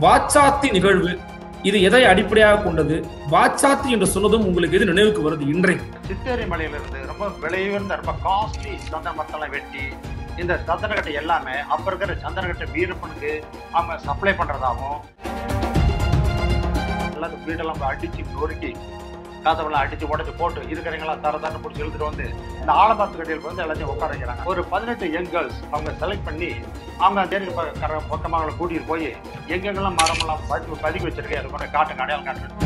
வாச்சாத்தி நிகழ்வு இது எதை அடிப்படையாக கொண்டது வாச்சாத்தி என்று சொன்னதும் உங்களுக்கு எது நினைவுக்கு வருது இன்றைக்கு சித்தேரி மலையிலிருந்து ரொம்ப விலையுயர்ந்த ரொம்ப காஸ்ட்லி சந்தன மரத்தெல்லாம் வெட்டி இந்த சந்தனக்கட்டை எல்லாமே அப்ப இருக்கிற சந்தனக்கட்டை வீரப்பனுக்கு அவங்க சப்ளை பண்றதாகவும் எல்லாரும் வீடெல்லாம் அடிச்சு நொறுக்கி கதவெல்லாம் அடிச்சு உடைச்சு போட்டு இருக்கிறவங்களாம் தர தர பிடிச்சி இழுத்துட்டு வந்து இந்த ஆலமரத்து கட்டியில் வந்து எல்லாத்தையும் உட்கார வைக்கிறாங்க ஒரு பதினெட்டு யங் கேர்ள்ஸ் அவங்க செலக்ட் பண்ணி அவங்க தேருக்கு பக்கமாக அவங்களை கூட்டிட்டு போய் எங்கெங்கெல்லாம் மரமெல்லாம் பதி பதுக்கி வச்சிருக்கேன் அது கொண்டு காட்டுங்க அடையாளம் காட்டுறேன்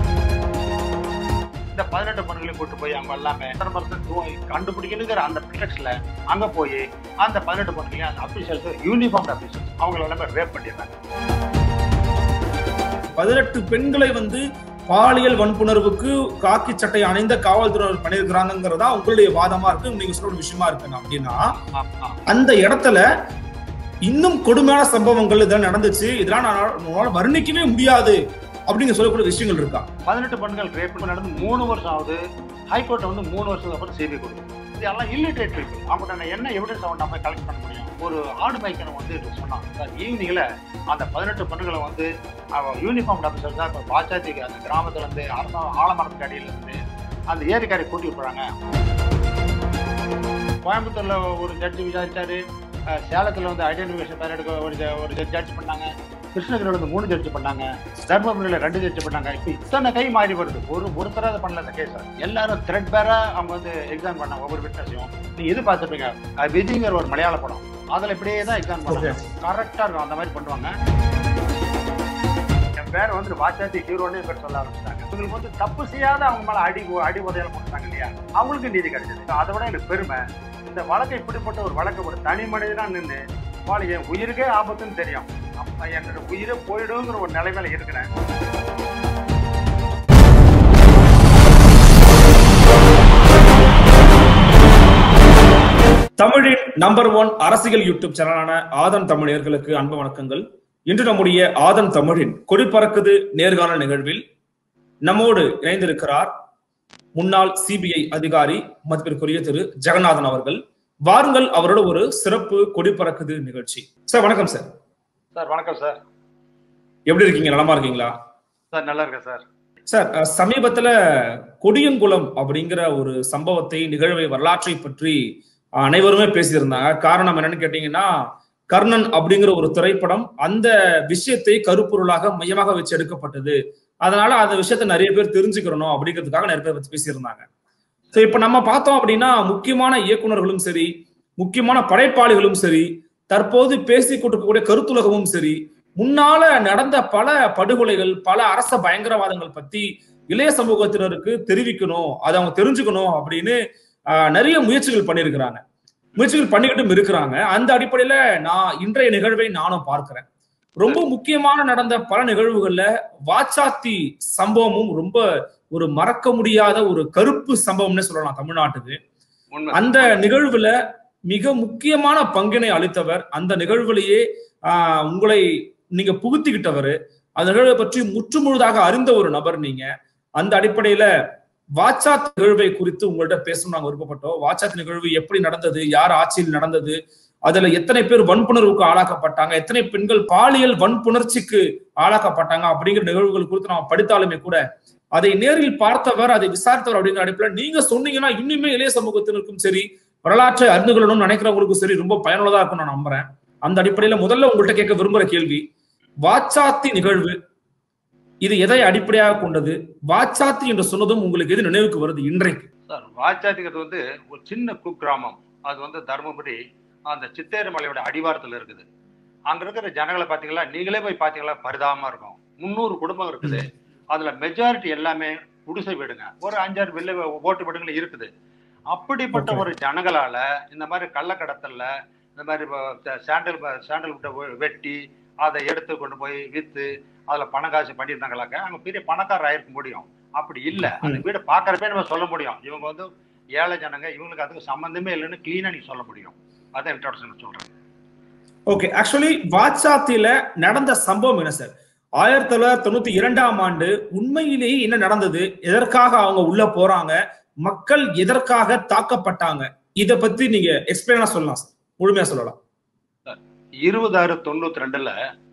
இந்த பதினெட்டு பொண்ணுகளையும் கூட்டு போய் அவங்க எல்லாமே சந்தன மரத்தை தூ- கண்டுபிடிக்கணுங்கிற அந்த ப்ரிடக்ஷன்ல அங்க போய் அந்த பதினெட்டு பொண்ணுகளையும் அந்த அபிஷியல்ஸ் யூனிஃபார்ம் அபிஷியல்ஸ் அவங்கள எல்லாமே ரேப் பண்ணிடுறாங்க பதினெட்டு பெண்களை வந்து பாலியல் வன்புணர்வுக்கு காக்கி சட்டை அணிந்த காவல்துறையினர் பண்ணியிருக்கிறாங்கிறதா உங்களுடைய வாதமா இருக்கு நீங்க சொல்ற விஷயமா இருக்கு அப்படின்னா ஆமா. அந்த இடத்துல இன்னும் கொடுமையான சம்பவங்கள் இதெல்லாம் நடந்துச்சு இதெல்லாம் நான் உங்களால வர்ணிக்கவே முடியாது அப்படிங்க சொல்லக்கூடிய விஷயங்கள் இருக்கா பதினெட்டு பெண்கள் ரேப் நடந்து மூணு வருஷம் ஆகுது ஹைகோர்ட் வந்து மூணு வருஷத்துக்கு அப்புறம் சிபி கொடுக்கும் இது எல்லாம் இல்லிட்ரேட் பீப்புள் அவங்க நான் என்ன எவிடன்ஸ் அவன் நம்ம கலெக்ட் பண்ண முடியும் ஒரு ஆடு பைக்கனை வந்து சொன்னான் சார் ஈவினிங்ல அந்த பதினெட்டு பெண்களை வந்து அவன் யூனிஃபார்ம் ஆஃபீஸர் தான் இப்போ பாச்சாத்திக்கு அந்த கிராமத்துல இருந்து அரசாங்கம் ஆலமரத்துக்கு அடியில இருந்து அந்த ஏரிக்காரை கூட்டி விட்டுறாங்க கோயம்புத்தூர்ல ஒரு ஜட்ஜி விசாரிச்சாரு அஹ் சேலத்துல வந்து ஐடென்டிஃபிகேஷன் பேர் எடுக்க ஒரு ஜ- ஒரு ஜட்ஜ் பண்ணாங்க கிருஷ்ணகிரியில வந்து மூணு ஜட்ஜ் பண்ணாங்க தர்மபுரியில ரெண்டு ஜட்ஜ் பண்ணாங்க இப்போ இத்தனை கை மாறி வருது ஒரு ஒருத்தர அதை பண்ணல இந்த கேஸ் எல்லாரும் த்ரெட் பேரா அவங்க வந்து எக்ஸாம் பண்ணாங்க ஒவ்வொரு விட்னஸையும் நீங்க இது பார்த்துருப்பீங்க அஹ் விஜய்ங்கிற ஒரு மலையாள படம் அதுல இப்படியே தான் எக்ஸாம் பண்ணாங்க கரெக்டா இருக்கும் அந்த மாதிரி பண்ணுவாங்க என் பேர் வந்து வாச்சாத்தி ஹீரோன்னு பேர் சொல்ல ஆரம்பிச்சிட்டாங்க இவங்களுக்கு வந்து தப்பு செய்யாத அவங்க மேல அடி அடி உதையால போட்டாங்க இல்லையா அவங்களுக்கு நீதி கிடைச்சது அதை விட எனக்கு பெருமை இந்த வழக்கை இப்படிப்பட்ட ஒரு வழக்கு ஒரு தனி மனிதனா நின்று வாழ் என் உயிருக்கே ஆபத்துன்னு தெரியும் அப்ப என்னோட உயிரே போயிடுங்கிற ஒரு நிலைமையில இருக்கிறேன் தமிழின் நம்பர் ஒன் அரசியல் யூடியூப் சேனலான ஆதன் தமிழர்களுக்கு அன்பு வணக்கங்கள் இன்று நம்முடைய ஆதன் தமிழின் கொடிப்பறக்குது நேர்காணல் நிகழ்வில் நம்மோடு இணைந்திருக்கிறார் முன்னாள் சிபிஐ அதிகாரி மதிப்பிற்குரிய திரு ஜெகநாதன் அவர்கள் வாருங்கள் அவரோட ஒரு சிறப்பு கொடிப்பறக்குது நிகழ்ச்சி சார் வணக்கம் சார் சார் வணக்கம் சார் எப்படி இருக்கீங்க நலமா இருக்கீங்களா சார் நல்லா இருக்கேன் சார் சார் அஹ், சமீபத்துல கொடியங்குளம் அப்படிங்கிற ஒரு சம்பவத்தை நிகழ்வை வரலாற்றை பற்றி அஹ், அனைவருமே பேசியிருந்தாங்க காரணம் என்னன்னு கேட்டீங்கன்னா கர்ணன் அப்படிங்கிற ஒரு திரைப்படம் அந்த விஷயத்தை கருப்பொருளாக மையமாக வச்சு எடுக்கப்பட்டது அதனால அந்த விஷயத்தை நிறைய பேர் தெரிஞ்சுக்கிறணும் அப்படிங்கிறதுக்காக நிறைய பேர் வச்சு பேசியிருந்தாங்க ஸோ இப்ப நம்ம பார்த்தோம் அப்படின்னா முக்கியமான இயக்குனர்களும் சரி முக்கியமான படைப்பாளிகளும் சரி தற்போது பேசிக் கொண்டிருக்கக்கூடிய கருத்துலகமும் சரி முன்னால நடந்த பல படுகொலைகள் பல அரச பயங்கரவாதங்கள் பத்தி இளைய சமூகத்தினருக்கு தெரிவிக்கணும் அதை அவங்க தெரிஞ்சுக்கணும் அப்படின்னு ஆஹ், நிறைய முயற்சிகள் பண்ணியிருக்கிறாங்க முயற்சிகள் பண்ணிக்கிட்டும் இருக்கிறாங்க அந்த அடிப்படையில நான் இன்றைய நிகழ்வை நானும் பார்க்கிறேன் ரொம்ப முக்கியமான நடந்த பல நிகழ்வுகள்ல வாச்சாத்தி சம்பவமும் ரொம்ப ஒரு மறக்க முடியாத ஒரு கருப்பு சம்பவம்னு சொல்லலாம் தமிழ்நாட்டுக்கு உண்மை அந்த நிகழ்வுல மிக முக்கியமான பங்கினை அளித்தவர் அந்த நிகழ்வுலேயே ஆஹ், உங்களை நீங்க புகுத்திக்கிட்டவர் அந்த நிகழ்வை பற்றி முற்றுமுழுதாக அறிந்த ஒரு நபர் நீங்க அந்த அடிப்படையில வாட்சாத் நிகழ்வை குறித்து உங்கள்ட்ட பேசணும் நாங்க விருப்பப்பட்டோம் வாட்சாத் நிகழ்வு எப்படி நடந்தது யார் ஆட்சியில் நடந்தது அதுல எத்தனை பேர் வன்புணர்வுக்கு ஆளாக்கப்பட்டாங்க எத்தனை பெண்கள் பாலியல் வன்புணர்ச்சிக்கு ஆளாக்கப்பட்டாங்க அப்படிங்கிற நிகழ்வுகள் குறித்து நாம் படித்தாலுமே கூட அதை நேரில் பார்த்தவர் அதை விசாரித்தவர் அப்படிங்கிற அடிப்படையில் நீங்க சொன்னீங்கன்னா இன்னுமே இளைய சமூகத்தினருக்கும் சரி வரலாற்றை அறிந்து கொள்ளணும்னு நினைக்கிறவங்களுக்கும் சரி ரொம்ப பயனுள்ளதா இருக்கும் நான் நம்புறேன் அந்த அடிப்படையில முதல்ல உங்கள்கிட்ட கேட்க விரும்புற கேள்வி வாச்சாத்தி நிகழ்வு இது எதை அடிப்படையாக கொண்டது வாச்சாத்தி என்று சொன்னதும் உங்களுக்கு எது நினைவுக்கு வருது இன்றைக்கு சார் வாச்சாத்திங்கிறது வந்து ஒரு சின்ன குக்கிராமம் அது வந்து தருமபுரி அந்த சித்தேறு மலையோட அடிவாரத்தில் இருக்குது அங்க இருக்கிற ஜனங்களை பாத்தீங்களா நீங்களே போய் பாத்தீங்களா பரிதாபமா இருக்கும் முந்நூறு குடும்பம் இருக்குது அதுல மெஜாரிட்டி எல்லாமே குடிசை வீடுங்க ஒரு அஞ்சாறு வெள்ளை ஓட்டு வீடுகள் இருக்குது அப்படிப்பட்ட Okay. ஒரு ஜனங்களால இந்த மாதிரி கள்ளக்கடத்தல்ல இந்த மாதிரி வ- சாண்டல் வ- சாண்டல் விட்ட வெ- வெட்டி அதை எடுத்து கொண்டு போய் வித்து அதுல பண காசு பண்ணியிருந்தாங்களாக்க அவங்க பெரிய பணக்காரர் ஆயிருக்க முடியும் அப்படி இல்ல அந்த வீடை பாக்குறப்பே நம்ம சொல்ல முடியும் இவங்க வந்து ஏழை ஜனங்க இவங்களுக்கு அதுக்கு சம்பந்தமே இல்லைன்னு கிளீனா நீங்க சொல்ல முடியும் அதான் இன்ட்ரோடக்ஷன் சொல்றேன் ஓகே ஆக்சுவலி வாட்சாத்தில நடந்த சம்பவம் என்ன சார் ஆயிரத்தி தொள்ளாயிரத்தி தொண்ணூத்தி இரண்டாம் ஆண்டு உண்மையிலேயே என்ன நடந்தது எதற்காக அவங்க உள்ள போறாங்க மக்கள் எதற்காக தாக்கப்பட்டாங்க இத பத்தி நீங்க எக்ஸ்பிளைனா சொல்லலாம் சார் முழுமையா சொல்லலாம் இருபதாயிரம் தொண்ணூத்தி ரெண்டுல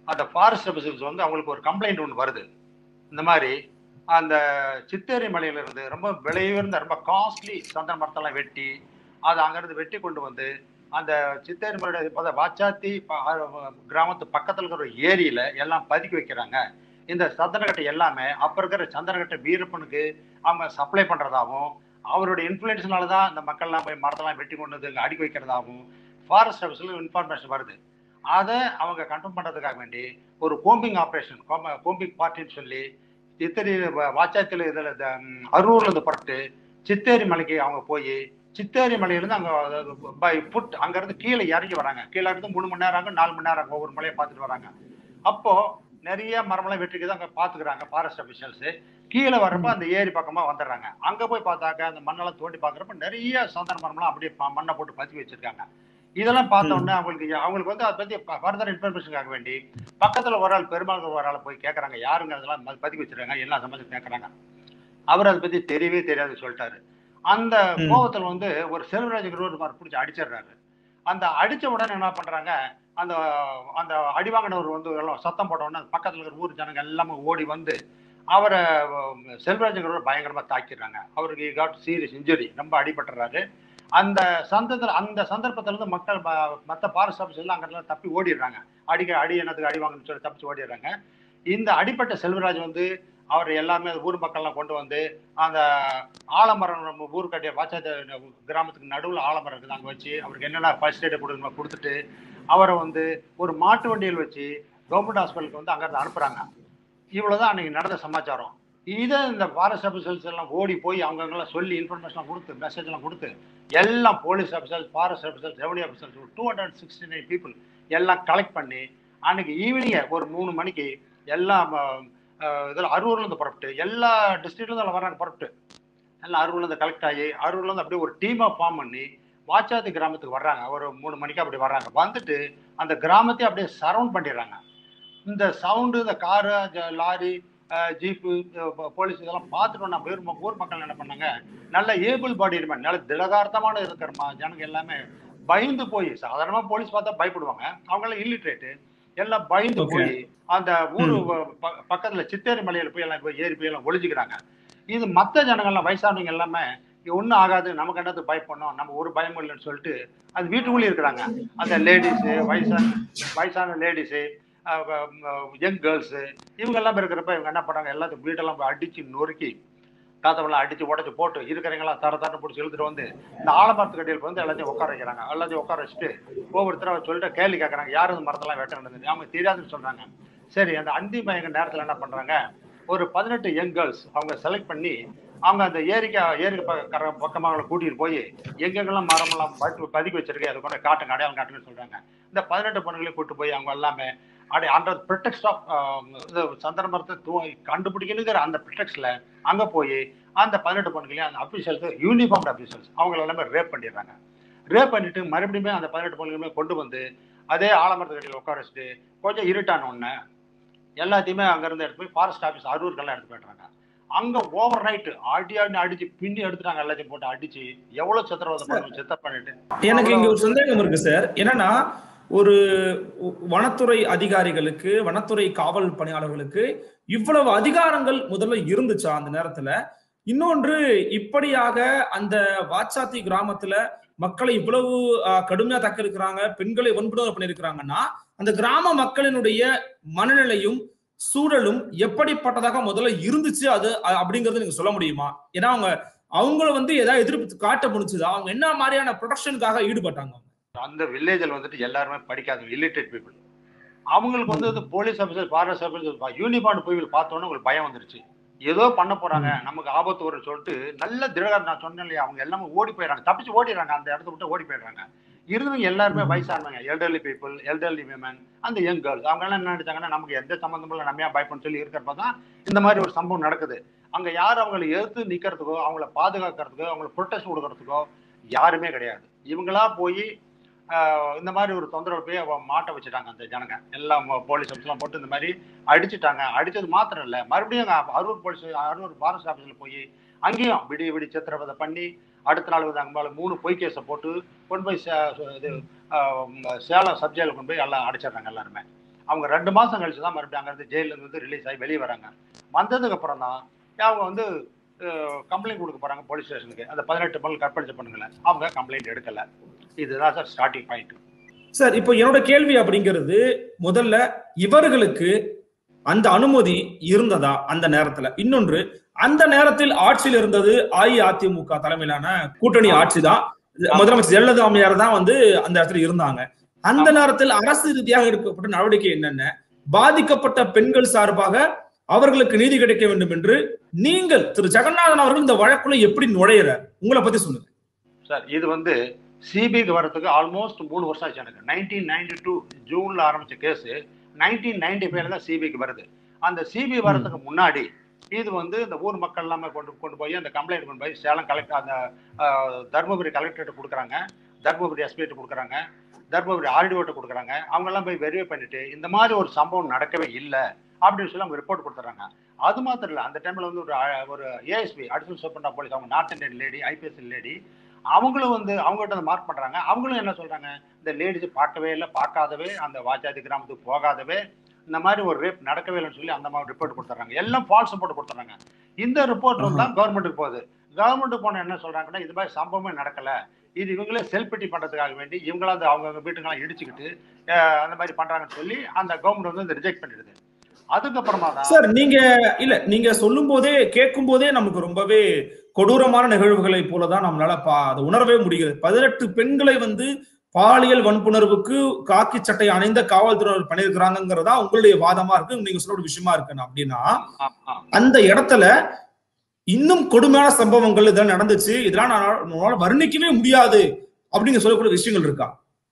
அந்த ஃபாரஸ்ட் ஆஃபீஸர்ஸ் வந்து அவங்களுக்கு ஒரு கம்ப்ளைண்ட் ஒன்று வருது இந்த மாதிரி அந்த சித்தேரி மலையில இருந்து ரொம்ப விலையுயர்ந்த ரொம்ப காஸ்ட்லி சந்தன மரத்தெல்லாம் வெட்டி அதை அங்கிருந்து வெட்டி கொண்டு வந்து அந்த சித்தேரி மலையோட இப்ப வாச்சாத்தி ப- அஹ் கிராமத்து பக்கத்துல இருக்கிற ஒரு ஏரியில எல்லாம் பதுக்கி வைக்கிறாங்க இந்த சந்தனக்கட்டை எல்லாமே அப்ப இருக்கிற சந்தனக்கட்டை வீரப்பனுக்கு அவங்க சப்ளை பண்றதாகவும் அவருடைய இன்ஃபுளுன்ஸ்னால தான் இந்த மக்கள்லாம் போய் மரத்தெல்லாம் வெட்டி கொண்டு வந்து இங்க அடுக்கி வைக்கிறதாகவும் ஃபாரஸ்ட் ஆஃபீஸ்ல இன்ஃபர்மேஷன் வருது அதை அவங்க கண்ட்ரோல் பண்றதுக்காக வேண்டி ஒரு கோம்பிங் ஆப்ரேஷன் கோம்பிங் பார்ட்டின்னு சொல்லி சித்தேரி வ- வாச்சாத்தில இதுல இந்த, ம், அரூர்ல இருந்து புறட்டு சித்தேரி மலைக்கு அவங்க போய் சித்தேரி மலையிலிருந்து அங்க பை ஃபுட் அங்க இருந்து கீழே இறங்கி வராங்க கீழே இருந்து மூணு மணி நேரம் ஆகும் நாலு மணி நேரம் ஆகும் ஒவ்வொரு மலையை பார்த்துட்டு வராங்க அப்போ நிறைய மரமெல்லாம் வெட்டிக்கு அங்க பாத்துக்கிறாங்க ஃபாரஸ்ட் அபிஷியல்ஸ் கீழே வர்றப்ப அந்த ஏரி பக்கமா வந்துடுறாங்க அங்க போய் பார்த்தாக்க அந்த மண்ணெல்லாம் தோண்டி பாக்குறப்ப நிறைய சந்தன மரம்லாம் அப்படியே ப- மண்ணை போட்டு பத்தி வச்சிருக்காங்க இதெல்லாம் பார்த்த உடனே அவங்களுக்கு அவங்களுக்கு வந்து அதை பத்தி ஃபர்தர் இன்ஃபர்மேஷனுக்காக வேண்டி பக்கத்துல ஒரு ஆள் பெருமாள் ஒரு ஆளை போய் கேக்குறாங்க யாருங்க அதெல்லாம் ம- பத்தி வச்சிருக்காங்க எல்லா சம்பந்தம் கேக்குறாங்க அவர் அதை பத்தி தெரியவே தெரியாது சொல்லிட்டாரு அந்த ம். கோபத்துல வந்து ஒரு செல்வராஜ் ஒரு மாதிரி பிடிச்சி அடிச்சிடுறாரு அந்த அடிச்ச உடனே என்ன பண்றாங்க அந்த அந்த அடிவாங்கினவர் வந்து எல்லாம் சத்தம் போட்ட உடனே பக்கத்துல இருக்கிற ஊர் ஜனங்க எல்லாமே ஓடி வந்து அவரை செல்வராஜங்கிறவர் பயங்கரமா தாக்கிடுறாங்க அவருக்கு காட் சீரியஸ் இன்ஜுரி ரொம்ப அடிபட்டுறாரு அந்த சந்தத்துல அந்த சந்தர்ப்பத்துல இருந்து மக்கள் ப- மத்த ஃபாரஸ்ட் ஆஃபீஸ் எல்லாம் அங்கெல்லாம் தப்பி ஓடிடுறாங்க அடிக்க அடி என்னத்துக்கு அடி வாங்கன்னு சொல்லி தப்பிச்சு ஓடிடுறாங்க இந்த அடிப்பட்ட செல்வராஜ் வந்து அவர் எல்லாமே அந்த ஊர் மக்கள்லாம் கொண்டு வந்து அந்த ஆலமரம் நம்ம ஊர் கட்டிய வாச்சாத்த கிராமத்துக்கு நடுவில் ஆலமரம் இருக்குது அங்கே வச்சு அவருக்கு என்னென்ன ஃபர்ஸ்ட் எய்டு கொடுக்கணுமோ கொடுத்துட்டு அவரை வந்து ஒரு மாட்டு வண்டியில் வச்சு கவர்மெண்ட் ஹாஸ்பிட்டலுக்கு வந்து அங்கேருந்து அனுப்புகிறாங்க இவ்வளோதான் அன்னைக்கு நடந்த சமாச்சாரம் இதை இந்த ஃபாரஸ்ட் ஆஃபீஸர்ஸ் எல்லாம் ஓடி போய் அவங்கெல்லாம் சொல்லி இன்ஃபர்மேஷன் கொடுத்து மெசேஜ் எல்லாம் கொடுத்து எல்லாம் police officers forest officers revenue officers two hundred sixty nine people எல்லாம் கலெக்ட் பண்ணி அன்னைக்கு ஈவினிங் ஒரு மூணு மணிக்கு எல்லாம் இதில் அரூர்லேருந்து புறப்பட்டு எல்லா டிஸ்ட்ரிக்ட்லேருந்து எல்லாம் வராங்க புறப்பட்டு எல்லாம் அரூர்லேருந்து கலெக்ட் ஆகி அரூர்லேருந்து அப்படியே ஒரு டீமாக ஃபார்ம் பண்ணி வாச்சாத்தி கிராமத்துக்கு வர்றாங்க ஒரு மூணு மணிக்கு அப்படி வர்றாங்க வந்துட்டு அந்த கிராமத்தையே அப்படியே சரவுண்ட் பண்ணிடுறாங்க இந்த சவுண்டு இந்த காரு லாரி அஹ், ஜீப்பு அஹ், போ- போலீஸ் இதெல்லாம் பார்த்துட்டு நம்ம ஊர் ம- ஊர் மக்கள் என்ன பண்ணாங்க நல்ல ஏபிள் பாடி இருப்பாங்க நல்ல திடகார்த்தமான இருக்கிற ஜனங்க எல்லாமே பயந்து போய் சாதாரணமா போலீஸ் பார்த்தா பயப்படுவாங்க அவங்க எல்லாம் இல்லிட்ரேட்டு எல்லாம் பயந்து Okay. போய் அந்த ஊரு ம். ப- ப- பக்கத்துல சித்தேரி மலையில போய் எல்லாம் போய் ஏறி போய் எல்லாம் ஒளிஞ்சுக்கிறாங்க இது மத்த ஜனங்கள்லாம் வயசானவங்க எல்லாமே இது ஒன்றும் ஆகாது நமக்கு என்னது பயப்படணும் நம்ம ஒரு பயமும் இல்லைன்னு சொல்லிட்டு அது வீட்டுக்குள்ளேயே இருக்கிறாங்க அந்த லேடிஸு வயசான வயசான லேடிஸு யங் கேர்ள்ஸு இவங்க எல்லாம் இருக்கிறப்ப இவங்க என்ன பண்ணாங்க எல்லாத்தையும் வீடெல்லாம் போய் அடிச்சு நொறுக்கி காத்தவெல்லாம் அடிச்சு உடச்சு போட்டு இருக்கிறவங்களாம் தர தரன்னு பிடிச்சி இழுத்துட்டு வந்து இந்த ஆலமரத்து கட்டியில் வந்து எல்லாத்தையும் உட்கார வைக்கிறாங்க எல்லாத்தையும் உட்கார வச்சுட்டு ஒவ்வொருத்தரும் சொல்லிட்டு கேள்வி கேட்கறாங்க யாரும் இந்த மரத்தெல்லாம் வெட்ட நடந்தது அவங்க தெரியாதுன்னு சொல்றாங்க சரி அந்த அந்தி மயங்க நேரத்தில் என்ன பண்றாங்க ஒரு பதினெட்டு யங் கேர்ள்ஸ் அவங்க செலக்ட் பண்ணி அவங்க அந்த ஏரிக்கா ஏரிக்கு பக்க- கர- பக்கமா அவங்களை கூட்டிட்டு போய் எங்கெங்கெல்லாம் மரமெல்லாம் பதி பதுக்கி வச்சிருக்கேன் அதை கொண்டு காட்டுங்க அடையாளம் காட்டுங்கன்னு சொல்றாங்க இந்த பதினெட்டு பொண்ணுங்களையும் கூட்டு போய் அவங்க எல்லாமே அடை அண்டர் ப்ரிட்டெக்ட் ஆஃப் இது சந்தன மரத்தை தூ கண்டுபிடிக்கணுங்கிற அந்த ப்ரிட்டெக்ட்ல அங்க போய் அந்த பதினெட்டு பொண்ணுங்களையும் அந்த அபிஷியல்ஸ் யூனிஃபார்ம் அபிஷியல்ஸ் அவங்க எல்லாமே ரேப் பண்ணிடுறாங்க ரேப் பண்ணிட்டு மறுபடியும் அந்த பதினெட்டு பொண்ணுங்களுமே கொண்டு வந்து அதே ஆலமரத்து கடையில் உட்கார வச்சுட்டு கொஞ்சம் இருட்டான உடனே எல்லாத்தையுமே அங்கிருந்து எடுத்து போய் ஃபாரஸ்ட் ஆஃபீஸ் அரூருக்கெல்லாம் எடுத்து போயிடுறாங்க அங்க ஓவர் நைட் அடி அடி அடிச்சு பின்னி எடுத்துட்டாங்க எல்லாத்தையும் போட்டு அடிச்சு எவ்வளவு சித்திரவதை பண்ணி சித்த பண்ணிட்டு எனக்கு இங்க ஒரு சந்தேகம் இருக்கு சார் என்னன்னா ஒரு வனத்துறை அதிகாரிகளுக்கு வனத்துறை காவல் பணியாளர்களுக்கு இவ்வளவு அதிகாரங்கள் முதல்ல இருந்துச்சா அந்த நேரத்துல இன்னொன்று இப்படியாக அந்த வாச்சாத்தி கிராமத்துல மக்களை இவ்வளவு ஆஹ், கடுமையா தக்க இருக்கிறாங்க பெண்களை வன்புணர்வு பண்ணிருக்கிறாங்கன்னா அந்த கிராம மக்களினுடைய மனநிலையும் சூழலும் எப்படிப்பட்டதாக முதல்ல இருந்துச்சு அது அ- அப்படிங்கறது நீங்க சொல்ல முடியுமா ஏன்னா அவங்க அவங்கள வந்து ஏதாவது எதிர்ப்பு காட்ட முடிச்சுதா அவங்க என்ன மாதிரியான ப்ரொடக்ஷனுக்காக ஈடுபட்டாங்க அந்த வில்லேஜில் வந்துட்டு எல்லாருமே படிக்காதவங்க இல்லிட்ரேட் பீப்புள் அவங்களுக்கு வந்து police officer forest officer uniform போய் பார்த்தோன்னே உங்களுக்கு பயம் வந்துருச்சு ஏதோ பண்ண போறாங்க நமக்கு ஆபத்து வரும்னு சொல்லிட்டு நல்ல திடகார் நான் சொன்னேன் இல்லையா அவங்க எல்லாமே ஓடி போயிடறாங்க தப்பிச்சு ஓடிடுறாங்க அந்த இடத்த விட்டு ஓடி போயிடுறாங்க இருந்தவங்க எல்லாருமே வயசானவங்க எல்டர்லி பீப்புள் எல்டர்லி விமன் அந்த யங் கேர்ள்ஸ் அவங்க எல்லாம் என்ன நினைச்சாங்கன்னா நமக்கு எந்த சம்மந்தமும் இல்லை நம்ம ஏன் பயப்படணும்னு சொல்லி இருக்கிறப்ப தான் இந்த மாதிரி ஒரு சம்பவம் நடக்குது அங்க யார் அவங்களை எதிர்த்து நிக்கிறதுக்கோ அவங்கள பாதுகாக்கிறதுக்கோ அவங்களை ப்ரொடெக்ட் கொடுக்கறதுக்கோ யாருமே கிடையாது இவங்களா போய் ஆஹ், இந்த மாதிரி ஒரு தொந்தரவு போய் அவ மாட்ட வச்சுட்டாங்க அந்த ஜனங்க எல்லாம் போலீஸ் ஆஃபீஸ்லாம் போட்டு இந்த மாதிரி அடிச்சுட்டாங்க அடிச்சது மாத்திரம் இல்லை மறுபடியும் அங்க அரூர் போலீஸ் அரூர் ஃபாரஸ்ட் ஆஃபீஸில் போய் அங்கேயும் விடிய விடி சித்திரவதை பண்ணி அடுத்த நாள் வந்து அங்கே மேலே மூணு பொய் கேஸை போட்டு கொண்டு போய் சே- இது ஆஹ், சேலம் சப்ஜெக்டில் கொண்டு போய் எல்லாம் அடைச்சிடுறாங்க எல்லாருமே அவங்க ரெண்டு மாசம் கழிச்சு தான் மறுபடியும் அங்கிருந்து ஜெயில இருந்து வந்து ரிலீஸ் ஆகி வெளியே வராங்க வந்ததுக்கு அப்புறம் தான் அவங்க வந்து கம்ப்ளைண்ட் கொடுக்க போறாங்க போலீஸ் ஸ்டேஷனுக்கு அந்த பதினெட்டு பல் கற்பழிச்ச பண்ணுங்கள அவங்க கம்ப்ளைண்ட் எடுக்கல இதுதான் சார் ஸ்டார்டிங் பாயிண்ட் சார் இப்போ என்னோட கேள்வி அப்படிங்கிறது முதல்ல இவர்களுக்கு அந்த அனுமதி இருந்ததா அந்த நேரத்துல இன்னொன்று அந்த நேரத்தில் ஆட்சியில் இருந்தது அஇஅதிமுக தலைமையிலான கூட்டணி ஆட்சி தான் முதலமைச்சர் ஜெயலலிதா அம்மையார் தான் வந்து அந்த இடத்துல இருந்தாங்க அந்த நேரத்தில் அரசு ரீதியாக எடுக்கப்பட்ட நடவடிக்கை என்னென்ன பாதிக்கப்பட்ட பெண்கள் சார்பாக அவர்களுக்கு நீதி கிடைக்க வேண்டும் என்று நீங்கள் திரு ஜெகநாதன் அவர்கள் இந்த வழக்குள்ள எப்படி நுழையிறார் உங்களை பத்தி சொல்லுங்க சார் இது வந்து சிபிக்கு வரதுக்கு ஆல்மோஸ்ட் மூணு வருஷம் ஆச்சு எனக்கு நைன்டீன் நைன்டி டூ ஜூன்ல ஆரம்பிச்ச கேஸ் நைன்டீன் நைன்டி ஃபைவ்ல தான் சிபிக்கு வருது அந்த சிபி வரதுக்கு முன்னாடி இது வந்து இந்த ஊர் மக்கள் எல்லாமே கொண்டு கொண்டு போய் அந்த கம்ப்ளைண்ட் கொண்டு போய் சேலம் கலெக்டர் அந்த ஆஹ், தருமபுரி கலெக்டரேட் கொடுக்குறாங்க தருமபுரி எஸ்பிஐட்டு கொடுக்குறாங்க தருமபுரி ஆர்டிஓட்ட கொடுக்குறாங்க அவங்கெல்லாம் போய் வெரிஃபை பண்ணிட்டு இந்த மாதிரி ஒரு சம்பவம் நடக்கவே இல்லை அப்படின்னு சொல்லி அவங்க ரிப்போர்ட் கொடுத்துறாங்க அது மாத்திரம் இல்லை அந்த டைம்ல வந்து ஒரு ஆ- ஒரு ஏஎஸ்பி அடிஷனல் சூப்பர் போலீஸ் அவங்க north Indian lady IPS lady அவங்களும் வந்து அவங்ககிட்ட வந்து மார்க் பண்றாங்க அவங்களும் என்ன சொல்றாங்க இந்த லேடிஸ் பார்க்கவே இல்லை பார்க்காதவே அந்த வாச்சாதி கிராமத்துக்கு போகாதவே இந்த மாதிரி ஒரு ரேப் நடக்கவே இல்லைன்னு சொல்லி அந்த மாதிரி ரிப்போர்ட் கொடுத்துறாங்க எல்லாம் ஃபால்ஸ் ரிப்போர்ட் கொடுத்துறாங்க இந்த ரிப்போர்ட் வந்து தான் கவர்மெண்ட்டுக்கு போகுது கவர்மெண்ட்டுக்கு போன என்ன சொல்றாங்கன்னா இது மாதிரி சம்பவமே நடக்கல இது இவங்களே செல்ஃப் பிட்டி பண்றதுக்காக வேண்டி இவங்களா அந்த அவங்க வீட்டுங்கெல்லாம் இடிச்சுக்கிட்டு அஹ், அந்த மாதிரி பண்றாங்கன்னு சொல்லி அந்த கவர்மெண்ட் வந்து ரிஜெக்ட் பண்ணிடுது அதுக்கப்புறமா தான் சார் நீங்க இல்ல நீங்க சொல்லும் போதே கேட்கும் போதே நமக்கு ரொம்பவே கொடூரமான நிகழ்வுகளை போலதான் நம்மளால பா அதை உணரவே முடிகிறது பதினெட்டு பெண்களை வந்து பாலியல் வன்புணர்வுக்கு காக்கி சட்டை அணிந்த காவல்துறையினர் பண்ணியிருக்கிறாங்கிறதா உங்களுடைய வாதமா இருக்கு நீங்க சொல்ற ஒரு விஷயமா இருக்கு அப்படின்னா ஆ, ஆ. அந்த இடத்துல இன்னும் கொடுமையான சம்பவங்கள் இதெல்லாம் நடந்துச்சு இதெல்லாம் நான் நம்மளால வர்ணிக்கவே முடியாது அப்படிங்க சொல்லக்கூடிய விஷயங்கள் இருக்கா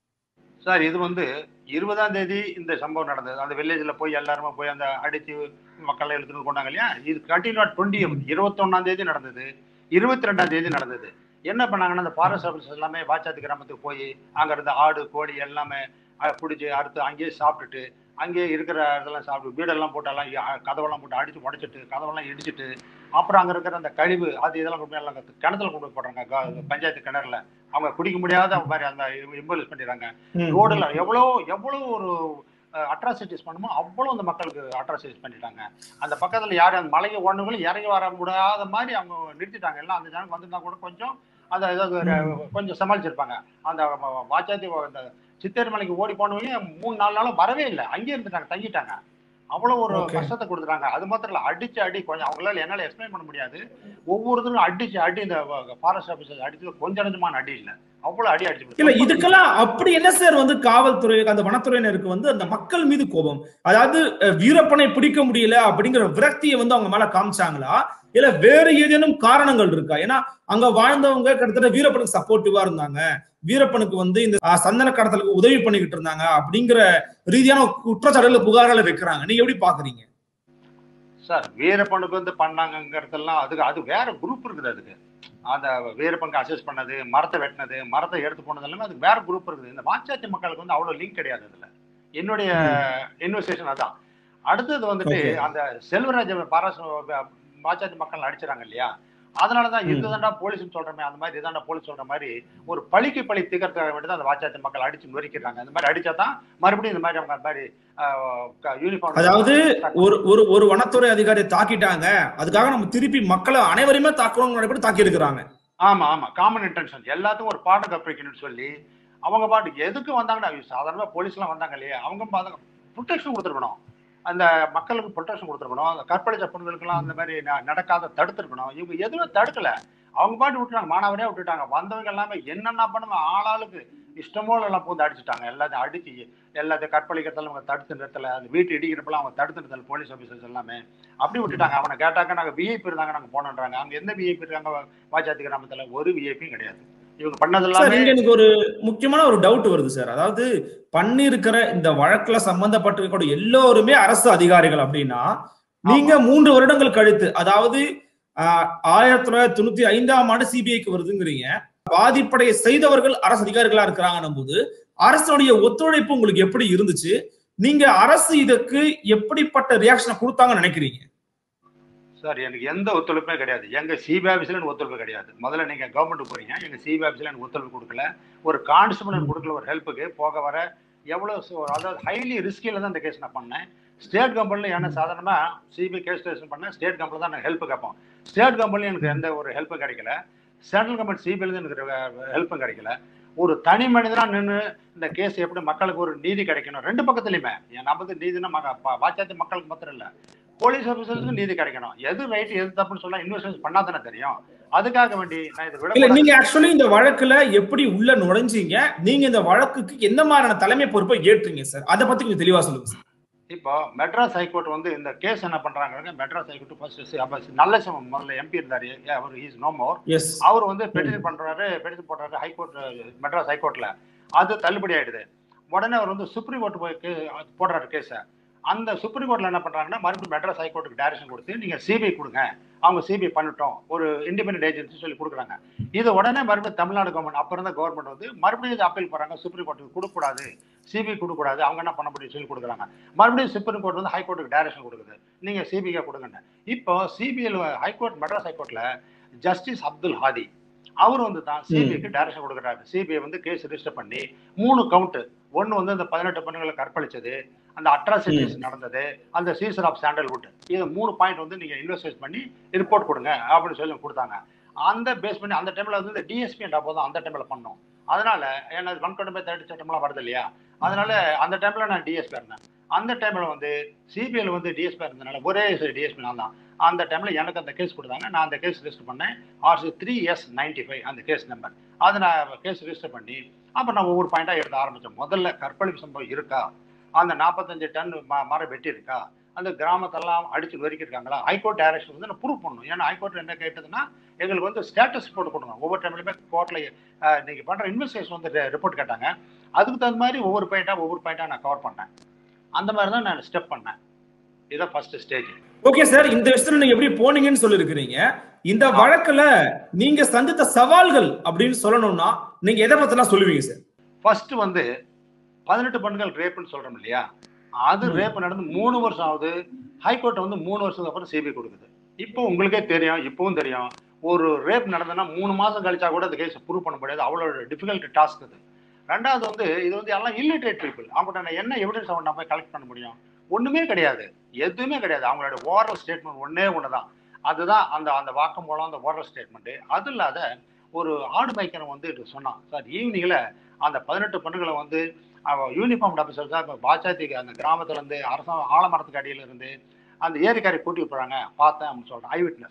சார் இது வந்து இருபதாம் தேதி இந்த சம்பவம் நடந்தது அந்த வில்லேஜ்ல போய் எல்லாருமே போய் அந்த அடிச்சு மக்களை எடுத்துட்டு கொண்டாங்க இல்லையா இது கண்டினியூ டுவெண்ட்டி இருபத்தொன்னாம் தேதி நடந்தது இருபத்தி ரெண்டாம் தேதி நடந்தது என்ன பண்ணாங்கன்னா அந்த ஃபாரஸ்ட் ஆஃபீஸர்ஸ் எல்லாமே வாச்சாத்து கிராமத்துக்கு போய் அங்க இருந்த ஆடு கோழி எல்லாமே அஹ், பிடிச்சி அறுத்து அங்கேயே சாப்பிட்டுட்டு அங்கேயே இருக்கிற இதெல்லாம் சாப்பிட்டு வீடெல்லாம் போட்டெல்லாம் அஹ், கதவெல்லாம் போட்டு அடிச்சு உடைச்சிட்டு கதவெல்லாம் இடிச்சிட்டு அப்புறம் அங்க இருக்கிற அந்த கழிவு அது இதெல்லாம் கொண்டு போய் எல்லாம் கிணத்துல கொண்டு போய் போடுறாங்க க- பஞ்சாயத்து கிணறுல அவங்க குடிக்க முடியாத மாதிரி அந்த இம்பலிஸ் பண்ணிடுறாங்க ரோடுல எவ்வளோ எவ்வளோ ஒரு அட்ராசிட்டிஸ் பண்ணுமோ அவ்வளோ அந்த மக்களுக்கு அட்ராசிட்டிஸ் பண்ணிட்டாங்க அந்த பக்கத்துல யாரும் அந்த மலைக்கு ஒண்ணுங்களும் இறங்கி வர முடியாத மாதிரி அவங்க நிறுத்திட்டாங்க எல்லாம் அந்த ஜனங்க வந்திருந்தா கூட கொஞ்சம் அந்த ஏதாவது ஒரு கொஞ்சம் சமாளிச்சிருப்பாங்க அந்த வ- வாச்சாத்தி அந்த சித்தேரி மலைக்கு ஓடி போனவங்க மூணு நாலு நாளும் வரவே இல்லை அங்கேயே இருந்துட்டாங்க தங்கிட்டாங்க அவ்வளவு ஒரு Okay. கஷ்டத்தை கொடுத்துட்டாங்க அது மாத்திரம் இல்ல அடிச்சு அடி கொஞ்சம் அவங்களால என்னால எக்ஸ்பிளைன் பண்ண முடியாது ஒவ்வொருத்தரும் அடிச்சு அடி இந்த ஃபாரஸ்ட் ஆபீசர் அடிச்சது கொஞ்சம் நெஞ்சமான அடி இல்ல அவ்வளவு அடி அடிச்சு இல்ல இதுக்கெல்லாம் அப்படி என்ன சார் வந்து காவல்துறை அந்த வனத்துறையினருக்கு வந்து அந்த மக்கள் மீது கோபம் அதாவது அஹ், வீரப்பனை பிடிக்க முடியல அப்படிங்கிற விரக்தியை வந்து அவங்க மேல காமிச்சாங்களா இல்ல வேற ஏதேனும் காரணங்கள் இருக்கா ஏன்னா அங்க வாழ்ந்தவங்க கிட்டத்தட்ட வீரப்பனுக்கு சப்போர்ட்டிவா இருந்தாங்க வீரப்பனுக்கு வந்து இந்த அஹ், சந்தன கடத்தலுக்கு உதவி பண்ணிக்கிட்டு இருந்தாங்க அப்படிங்கிற ரீதியான குற்றச்சாட்டுகளை புகார்களை வைக்கிறாங்க நீங்க எப்படி பாக்குறீங்க சார் வீரப்பனுக்கு வந்து பண்ணாங்கங்கிறதெல்லாம் அதுக்கு அது வேற குரூப் இருக்குது அதுக்கு அந்த வீரப்பனுக்கு அசஸ் பண்ணது மரத்தை வெட்டினது மரத்தை எடுத்து போனது எல்லாமே அதுக்கு வேற குரூப் இருக்குது இந்த வாச்சாத்தி மக்களுக்கு வந்து அவ்வளவு லிங்க் கிடையாது அதுல என்னுடைய இன்வெஸ்டிகேஷன் அதான் அடுத்தது வந்துட்டு Okay. அந்த செல்வராஜ் பாராசு வாச்சாத்தி மக்கள் அடிச்சிடாங்க இல்லையா அதனாலதான் ம். இதுதான்டா போலீஸ் சொல்றமே அந்த மாதிரி இதாண்டா போலீஸ் சொல்ற மாதிரி ஒரு பழிக்கு பழி தீர்க்கறதுக்காக வேண்டி தான் அந்த வாச்சாத்தி மக்கள் அடிச்சு நொறுக்கிறாங்க இந்த மாதிரி அடிச்சா தான் மறுபடியும் இந்த மாதிரி அவங்க அந்த மாதிரி யூனிஃபார்ம் அதாவது ஒரு ஒரு ஒரு வனத்துறை அதிகாரியை தாக்கிட்டாங்க அதுக்காக நம்ம திருப்பி மக்களை அனைவரையுமே தாக்கணும்னு தாக்கி இருக்கிறாங்க ஆமா ஆமா காமன் இன்டென்ஷன் எல்லாத்துக்கும் ஒரு பாடம் கற்பிக்கணும்னு சொல்லி அவங்க பாட்டுக்கு எதுக்கு வந்தாங்கன்னா சாதாரணமா போலீஸ்லாம் வந்தாங்க இல்லையா அவங்க பாருங்க ப்ரொடெக்ஷன் கொடுத்துருக்கணும் அந்த மக்களுக்கு ப்ரொடெக்ஷன் கொடுத்துருக்கணும் அந்த கற்பழிச்ச பெண்களுக்கெல்லாம் அந்த மாதிரி ந- நடக்காத தடுத்துருக்கணும் இவங்க எதுவுமே தடுக்கல அவங்க பாட்டு விட்டுட்டாங்க மாணவரே விட்டுட்டாங்க வந்தவங்க எல்லாமே என்னென்ன பண்ணுவாங்க ஆளாளுக்கு இஷ்டமோல எல்லாம் பூந்து அடிச்சுட்டாங்க எல்லாத்தையும் அடிச்சு எல்லாத்தையும் கற்பழிக்கிறதெல்லாம் அவங்க தடுத்து நிறுத்தல அந்த வீட்டு இடிக்கிறப்பெல்லாம் அவங்க தடுத்து நிறுத்தல போலீஸ் ஆஃபீஸர்ஸ் எல்லாமே அப்படி விட்டுட்டாங்க அவனை கேட்டாக்க நாங்க விஐபி இருந்தாங்க நாங்க போனோன்றாங்க அங்க எந்த விஐபி இருக்காங்க வாச்சாத்தி கிராமத்துல ஒரு விஐபியும் கிடையாது இவங்க பண்ணது சார் எல்லாமே இங்க எனக்கு ஒரு முக்கியமான ஒரு டவுட் வருது சார் அதாவது பண்ணிருக்கிற இந்த வழக்குல சம்பந்தப்பட்டிருக்கக்கூடிய எல்லோருமே அரசு அதிகாரிகள் அப்படின்னா நீங்க மூன்று வருடங்கள் கழித்து அதாவது ஆஹ், ஆயிரத்தி தொள்ளாயிரத்தி தொண்ணூத்தி ஐந்தாம் ஆண்டு சிபிஐக்கு வருதுங்கிறீங்க பாதிப்படைய செய்தவர்கள் அரசு அதிகாரிகளா இருக்கிறாங்கன்னும் போது அரசனுடைய ஒத்துழைப்பு உங்களுக்கு எப்படி இருந்துச்சு நீங்க அரசு இதற்கு எப்படிப்பட்ட ரியாக்ஷனை கொடுத்தாங்கன்னு நினைக்கிறீங்க சார் எனக்கு எந்த ஒத்துழைப்புமே கிடையாது எங்க சிபி ஆஃபீஸ்ல எனக்கு ஒத்துழைப்பு கிடையாது முதல்ல நீங்க கவர்மெண்ட் போறீங்க எங்க சிபி ஆஃபீஸ்ல எனக்கு ஒத்துழைப்பு கொடுக்கல ஒரு கான்ஸ்டபிள் எனக்கு கொடுக்கல ஒரு ஹெல்ப்புக்கு போக வர எவ்வளவு சு- அதாவது ஹைலி ரிஸ்கில தான் இந்த கேஸ் நான் பண்ணேன் ஸ்டேட் கம்பெனில என்ன சாதாரணமா சிபிஐ கேஸ் ரெஜிஸ்டர் பண்ணேன் ஸ்டேட் கம்பெனில தான் எனக்கு ஹெல்ப் கேட்போம் ஸ்டேட் கம்பெனில எனக்கு எந்த ஒரு ஹெல்ப்பும் கிடைக்கல சென்ட்ரல் கவர்மெண்ட் சிபிஐல எனக்கு ஹெல்ப்பும் கிடைக்கல ஒரு தனி மனிதனா நின்று இந்த கேஸ் எப்படி மக்களுக்கு ஒரு நீதி கிடைக்கணும் ரெண்டு பக்கத்துலயுமே என் நமது நீதினா மக பா- பாச்சாத்தி மக்களுக்கு மாத்திரம் இல்ல போலீஸ் ஆஃபீஸர்ஸுக்கும் நீதி கிடைக்கணும் எது ரைட் எது தப்புன்னு சொல்ல இன்வெஸ்டிகேஷன் பண்ணாதானே தெரியும் அதுக்காக வேண்டி நான் இதை இல்ல விட நீங்க ஆக்சுவலி இந்த வழக்குல எப்படி உள்ள நுழைஞ்சீங்க நீங்க இந்த வழக்குக்கு எந்த மாதிரியான தலைமை பொறுப்பை ஏற்றீங்க சார் அதை பத்தி கொஞ்சம் தெளிவா சொல்லுங்க சார் இப்போ மெட்ராஸ் ஹைகோர்ட் வந்து இந்த கேஸ் என்ன பண்றாங்க மெட்ராஸ் ஹைகோர்ட் ஃபர்ஸ்ட் நல்ல முதல்ல எம்பி இருந்தாரு அவர் இஸ் நோ மோர் எஸ் அவர் வந்து பெட்டிஷன் பண்றாரு பெட்டிஷன் போடுறாரு ஹைகோர்ட் மெட்ராஸ் ஹைகோர்ட்ல அது தள்ளுபடி ஆயிடுது உடனே அவர் வந்து சுப்ரீம் கோர்ட் போய் கே- போடுறாரு கேஸை அந்த சுப்ரீம் கோர்ட்ல என்ன பண்றாங்கன்னா மறுபடியும் மெட்ராஸ் ஹைகோர்ட்டுக்கு டைரக்ஷன் கொடுத்து நீங்க சிபிஐ கொடுங்க அவங்க சிபிஐ பண்ணிட்டோம் ஒரு இண்டிபெண்டன்ட் ஏஜென்சி சொல்லி கொடுக்குறாங்க இது உடனே மறுபடியும் தமிழ்நாடு கவர்மெண்ட் அப்ப இருந்த கவர்மெண்ட் வந்து மறுபடியும் இது அப்பீல் பண்றாங்க சுப்ரீம் கோர்ட்டுக்கு கொடுக்கக்கூடாது சிபிஐ கொடுக்கக்கூடாது அவங்க என்ன பண்ண முடியும் சொல்லி கொடுக்குறாங்க மறுபடியும் சுப்ரீம் கோர்ட் வந்து ஹைகோர்ட்டுக்கு டைரக்ஷன் கொடுக்குது நீங்க சிபிஐ கொடுங்கன்னு இப்போ சிபிஐ ஹைகோர்ட் மெட்ராஸ் ஹைகோர்ட்ல ஜஸ்டிஸ் அப்துல் ஹாதி அவர் வந்து தான் சிபிஐக்கு டைரக்ஷன் கொடுக்குறாரு சிபிஐ வந்து கேஸ் ரிஜிஸ்டர் பண்ணி மூணு கவுண்ட் ஒன்னு வந்து அந்த பதினெட்டு பெண்களை கற்பழிச்சது அந்த அட்ராசிட்டிஸ் நடந்தது அந்த சீசர் ஆஃப் சாண்டல்வுட் இது மூணு பாயிண்ட் வந்து நீங்க இன்வெஸ்டிகேட் பண்ணி ரிப்போர்ட் கொடுங்க அப்படின்னு சொல்லி கொடுத்தாங்க அந்த பேஸ் பண்ணி அந்த டைம்ல வந்து இந்த டிஎஸ்பி என்ற போதும் அந்த டைம்ல பண்ணோம் அதனால ஏன்னா ஒன் டுவெண்ட்டி பை தேர்ட்டி சட்டம்லாம் வருது இல்லையா அதனால அந்த டைம்ல நான் டிஎஸ்பி இருந்தேன் அந்த டைம்ல வந்து சிபிஐல வந்து டிஎஸ்பி இருந்ததுனால ஒரே டிஎஸ்பி நான் தான் அந்த டைம்ல எனக்கு அந்த கேஸ் கொடுத்தாங்க நான் அந்த கேஸ் ரிஜிஸ்டர் பண்ணேன் RC three S ninety five அந்த கேஸ் நம்பர் அதை நான் கேஸ் ரிஜிஸ்டர் பண்ணி அப்போ நான் ஒவ்வொரு பாயிண்டா எடுக்க ஆரம்பிச்சேன் முதல்ல கற்பழிப்பு சம்பவம் இருக்கா அந்த நாற்பத்தஞ்சு டன் ம- மரம் வெட்டி இருக்கா அந்த கிராமத்தெல்லாம் அடிச்சு நொறுக்கிருக்காங்களா ஹைகோர்ட் டைரக்ஷன் வந்து நான் ப்ரூவ் பண்ணணும் ஏன்னா ஹைகோர்ட் என்ன கேட்டதுன்னா எங்களுக்கு வந்து ஸ்டேட்டஸ் ரிப்போர்ட் கொடுங்க ஒவ்வொரு டைம்லையுமே கோர்ட்ல நீங்க பண்ற இன்வெஸ்டிகேஷன் வந்து ரிப்போர்ட் கேட்டாங்க அதுக்கு தகுந்த மாதிரி ஒவ்வொரு பாயிண்டா ஒவ்வொரு பாயிண்டா நான் கவர் பண்ணேன் அந்த மாதிரி தான் நான் ஸ்டெப் பண்ணேன் இதான் ஃபர்ஸ்ட் ஸ்டேஜ் ஓகே சார் இந்த விஷயத்துல நீங்க எப்படி போனீங்கன்னு சொல்லிருக்கிறீங்க இந்த வழக்குல நீங்க சந்தித்த சவால்கள் அப்படின்னு சொல்லணும்னா நீங்க எதை பத்திலாம் சொல்லுவீங்க சார் ஃபர்ஸ்ட் வந்து பதினெட்டு பெண்கள் ரேப்னு சொல்றோம் இல்லையா அது ம். ரேப் நடந்து மூணு வருஷம் ஆகுது ஹைகோர்ட் வந்து மூணு வருஷத்துக்கு அப்புறம் சிபிஐ கொடுக்குது இப்போ உங்களுக்கே தெரியும் இப்பவும் தெரியும் ஒரு ரேப் நடந்ததுன்னா மூணு மாசம் கழிச்சா கூட அந்த கேஸ் ப்ரூவ் பண்ண முடியாது அவ்வளோ டிஃபிகல்ட் டாஸ்க் இது ரெண்டாவது வந்து இது வந்து எல்லாம் இல்லிட்ரேட் பீப்புள் அவங்கள்ட்ட நான் என்ன எவிடன்ஸ் அவங்க நம்ம கலெக்ட் பண்ண முடியும் ஒண்ணுமே கிடையாது எதுவுமே கிடையாது அவங்களோட ஓரல் ஸ்டேட்மெண்ட் ஒண்ணே ஒன்று தான் அதுதான் அந்த அந்த வாக்குமூலம் அந்த ஓரல் ஸ்டேட்மெண்ட் அது இல்லாத ஒரு ஆடு மேய்க்கிறவன் வந்து இது சொன்னான் சார் ஈவினிங்ல அந்த பதினெட்டு பெண்களை வந்து அவன் யூனிஃபார்ம் ஆஃபீஸர் தான் இப்போ பாச்சாத்திக்கு அந்த கிராமத்துல இருந்து அரசாங்க ஆலமரத்துக்கு அடியில இருந்து அந்த ஏரிக்காரை கூட்டி போறாங்க பார்த்தேன் அப்படின்னு சொல்றான் ஐ விட்னஸ்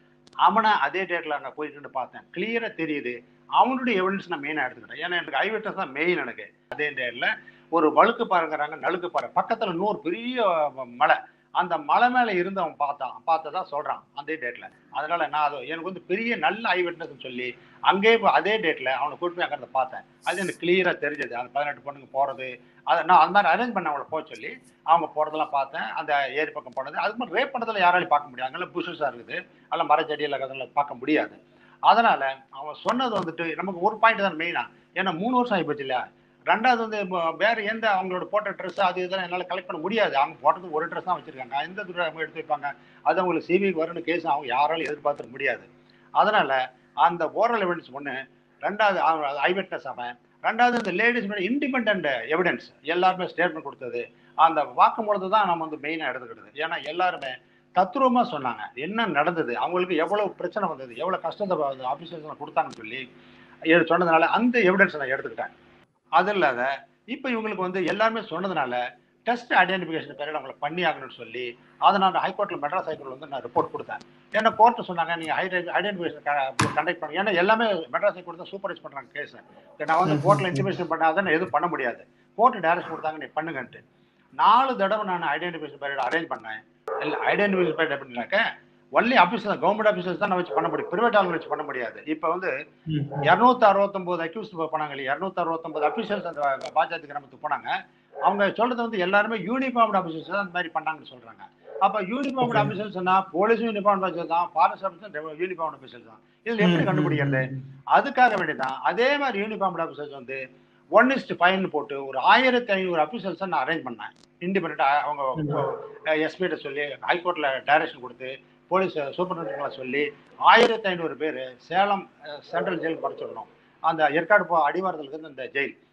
அவனை அதே டேட்ல அங்கே போயிட்டு பார்த்தேன் கிளியரா தெரியுது அவனுடைய எவிடன்ஸ் நான் மெயினாக எடுத்துக்கிட்டேன் ஏன்னா எனக்கு ஐ விட்னஸ் தான் மெயின் எனக்கு அதே டேட்ல ஒரு வழுக்கு பாருங்கிறாங்க நழுக்கு பாரு பக்கத்துல இன்னொரு பெரிய மலை அந்த மலை மேல இருந்து அவன் பார்த்தான் பார்த்ததா சொல்றான் அதே டேட்ல அதனால நான் அது எனக்கு வந்து பெரிய நல்ல ஐ விட்னஸ் சொல்லி அங்கே போய் அதே டேட்ல அவனை கூட்டு போய் அங்கே பார்த்தேன் அது எனக்கு கிளியரா தெரிஞ்சது அந்த பதினெட்டு பொண்ணுங்க போறது அதை நான் அந்த மாதிரி அரேஞ்ச் பண்ண அவங்கள போக சொல்லி அவங்க போறதெல்லாம் பார்த்தேன் அந்த ஏரி பக்கம் போனது அது மாதிரி ரேப் பண்ணதுல யாராலையும் பார்க்க முடியாது அங்கெல்லாம் புஷஸா இருக்குது அதெல்லாம் மரச்செடியில் அதெல்லாம் பார்க்க முடியாது அதனால அவன் சொன்னது வந்துட்டு நமக்கு ஒரு பாயிண்ட் தான் மெயினா ஏன்னா மூணு வருஷம் ஆகிப்போச்சு இல்லையா ரெண்டாவது வந்து இப்போ வேற எந்த அவங்களோட போட்ட ட்ரெஸ் அது இதெல்லாம் என்னால் கலெக்ட் பண்ண முடியாது அவங்க போட்டது ஒரு ட்ரெஸ் தான் வச்சிருக்காங்க எந்த துறை அவங்க எடுத்து வைப்பாங்க அது அவங்களுக்கு சிபிக்கு வரும்னு கேஸ் அவங்க யாராலும் எதிர்பார்த்துக்க முடியாது அதனால அந்த ஓரல் எவிடன்ஸ் ஒன்று ரெண்டாவது ஐ விட்னஸ் அவன் ரெண்டாவது இந்த லேடிஸ் இண்டிபெண்ட் எவிடன்ஸ் எல்லாருமே ஸ்டேட்மெண்ட் கொடுத்தது அந்த வாக்குமூலத்தை தான் நம்ம வந்து மெயினாக எடுத்துக்கிட்டது ஏன்னா எல்லாருமே தத்ரூபமா சொன்னாங்க என்ன நடந்தது அவங்களுக்கு எவ்வளவு பிரச்சனை வந்தது எவ்வளவு கஷ்டத்தை ஆபீசர்ஸ் கொடுத்தாங்கன்னு சொல்லி எ- சொன்னதுனால அந்த எவிடன்ஸ் நான் எடுத்துக்கிட்டேன் அது இல்லாத இப்போ இவங்களுக்கு வந்து எல்லாருமே சொன்னதுனால டெஸ்ட் ஐடென்டிஃபிகேஷன் பேரில் அவங்களை பண்ணி ஆகணும்னு சொல்லி அதை நான் ஹைகோர்ட்டில் மெட்ராஸ் ஹைகோர்ட்டில் வந்து நான் ரிப்போர்ட் கொடுத்தேன் ஏன்னா கோர்ட்டு சொன்னாங்க நீங்கள் ஐடென்டிஃபிகேஷன் கண்டக்ட் பண்ணுங்க ஏன்னா எல்லாமே மெட்ராஸ் ஹைகோர்ட் தான் சூப்பர்வைஸ் பண்ணுறாங்க கேஸ் நான் வந்து கோர்ட்டில் இன்டிமேஷன் பண்ணாத நான் எதுவும் பண்ண முடியாது கோர்ட்டு டைரக்ஷன் கொடுத்தாங்க நீ பண்ணுங்கன்ட்டு நாலு தடவை நான் ஐடென்டிஃபிகேஷன் பேரில் அரேஞ்ச் பண்ணேன் இல்லை ஐடென்டிஃபிகேஷன் பேரில் எப்படின்னாக்க ஒன்லி ஆஃபீஸர் கவர்மெண்ட் ஆஃபீஸர்ஸ் தான் நான் வச்சு பண்ண முடியும் பிரைவேட் ஆளுங்க வச்சு பண்ண முடியாது இப்போ வந்து இரநூத்தி அறுபத்தொன்பது அக்யூஸ் போனாங்க இல்லையா இரநூத்தி அறுபத்தொன்பது அஃபீஷியல்ஸ் அந்த பாஜக கிராமத்துக்கு போனாங்க அவங்க சொல்றது வந்து எல்லாருமே யூனிஃபார்ம் ஆஃபீஸர்ஸ் தான் அந்த மாதிரி பண்ணாங்கன்னு சொல்றாங்க அப்ப யூனிஃபார்ம் Okay. ஆஃபீஸர்ஸ்னா போலீஸ் யூனிஃபார்ம் ஆஃபீஸர் தான் ஃபாரஸ்ட் ஆஃபீஸர் யூனிஃபார்ம் ஆஃபீஸர் தான் இதுல எப்படி கண்டுபிடிக்கிறது அதுக்காக வேண்டிதான் அதே மாதிரி யூனிஃபார்ம் ஆஃபீஸர்ஸ் வந்து ஒன் இஸ்ட் ஃபைன் போட்டு ஒரு ஆயிரத்தி ஐநூறு அஃபீஷியல்ஸ் நான் அரேஞ்ச் பண்ணேன் இண்டிபெண்டா அவங்க எஸ்பிகிட்ட சொல்லி ஹைகோர்ட்ல டைரக்ஷன் கொடுத்து போலீஸ் சூப்பர்டென்ட்களை சொல்லி ஆயிரத்தி ஐநூறு பேர் சேலம் சென்ட்ரல் ஜெயில் படிச்சிடணும் அந்த ஏற்காடு போ அடிவாரத்தில் இருந்து இந்த ஜெயில்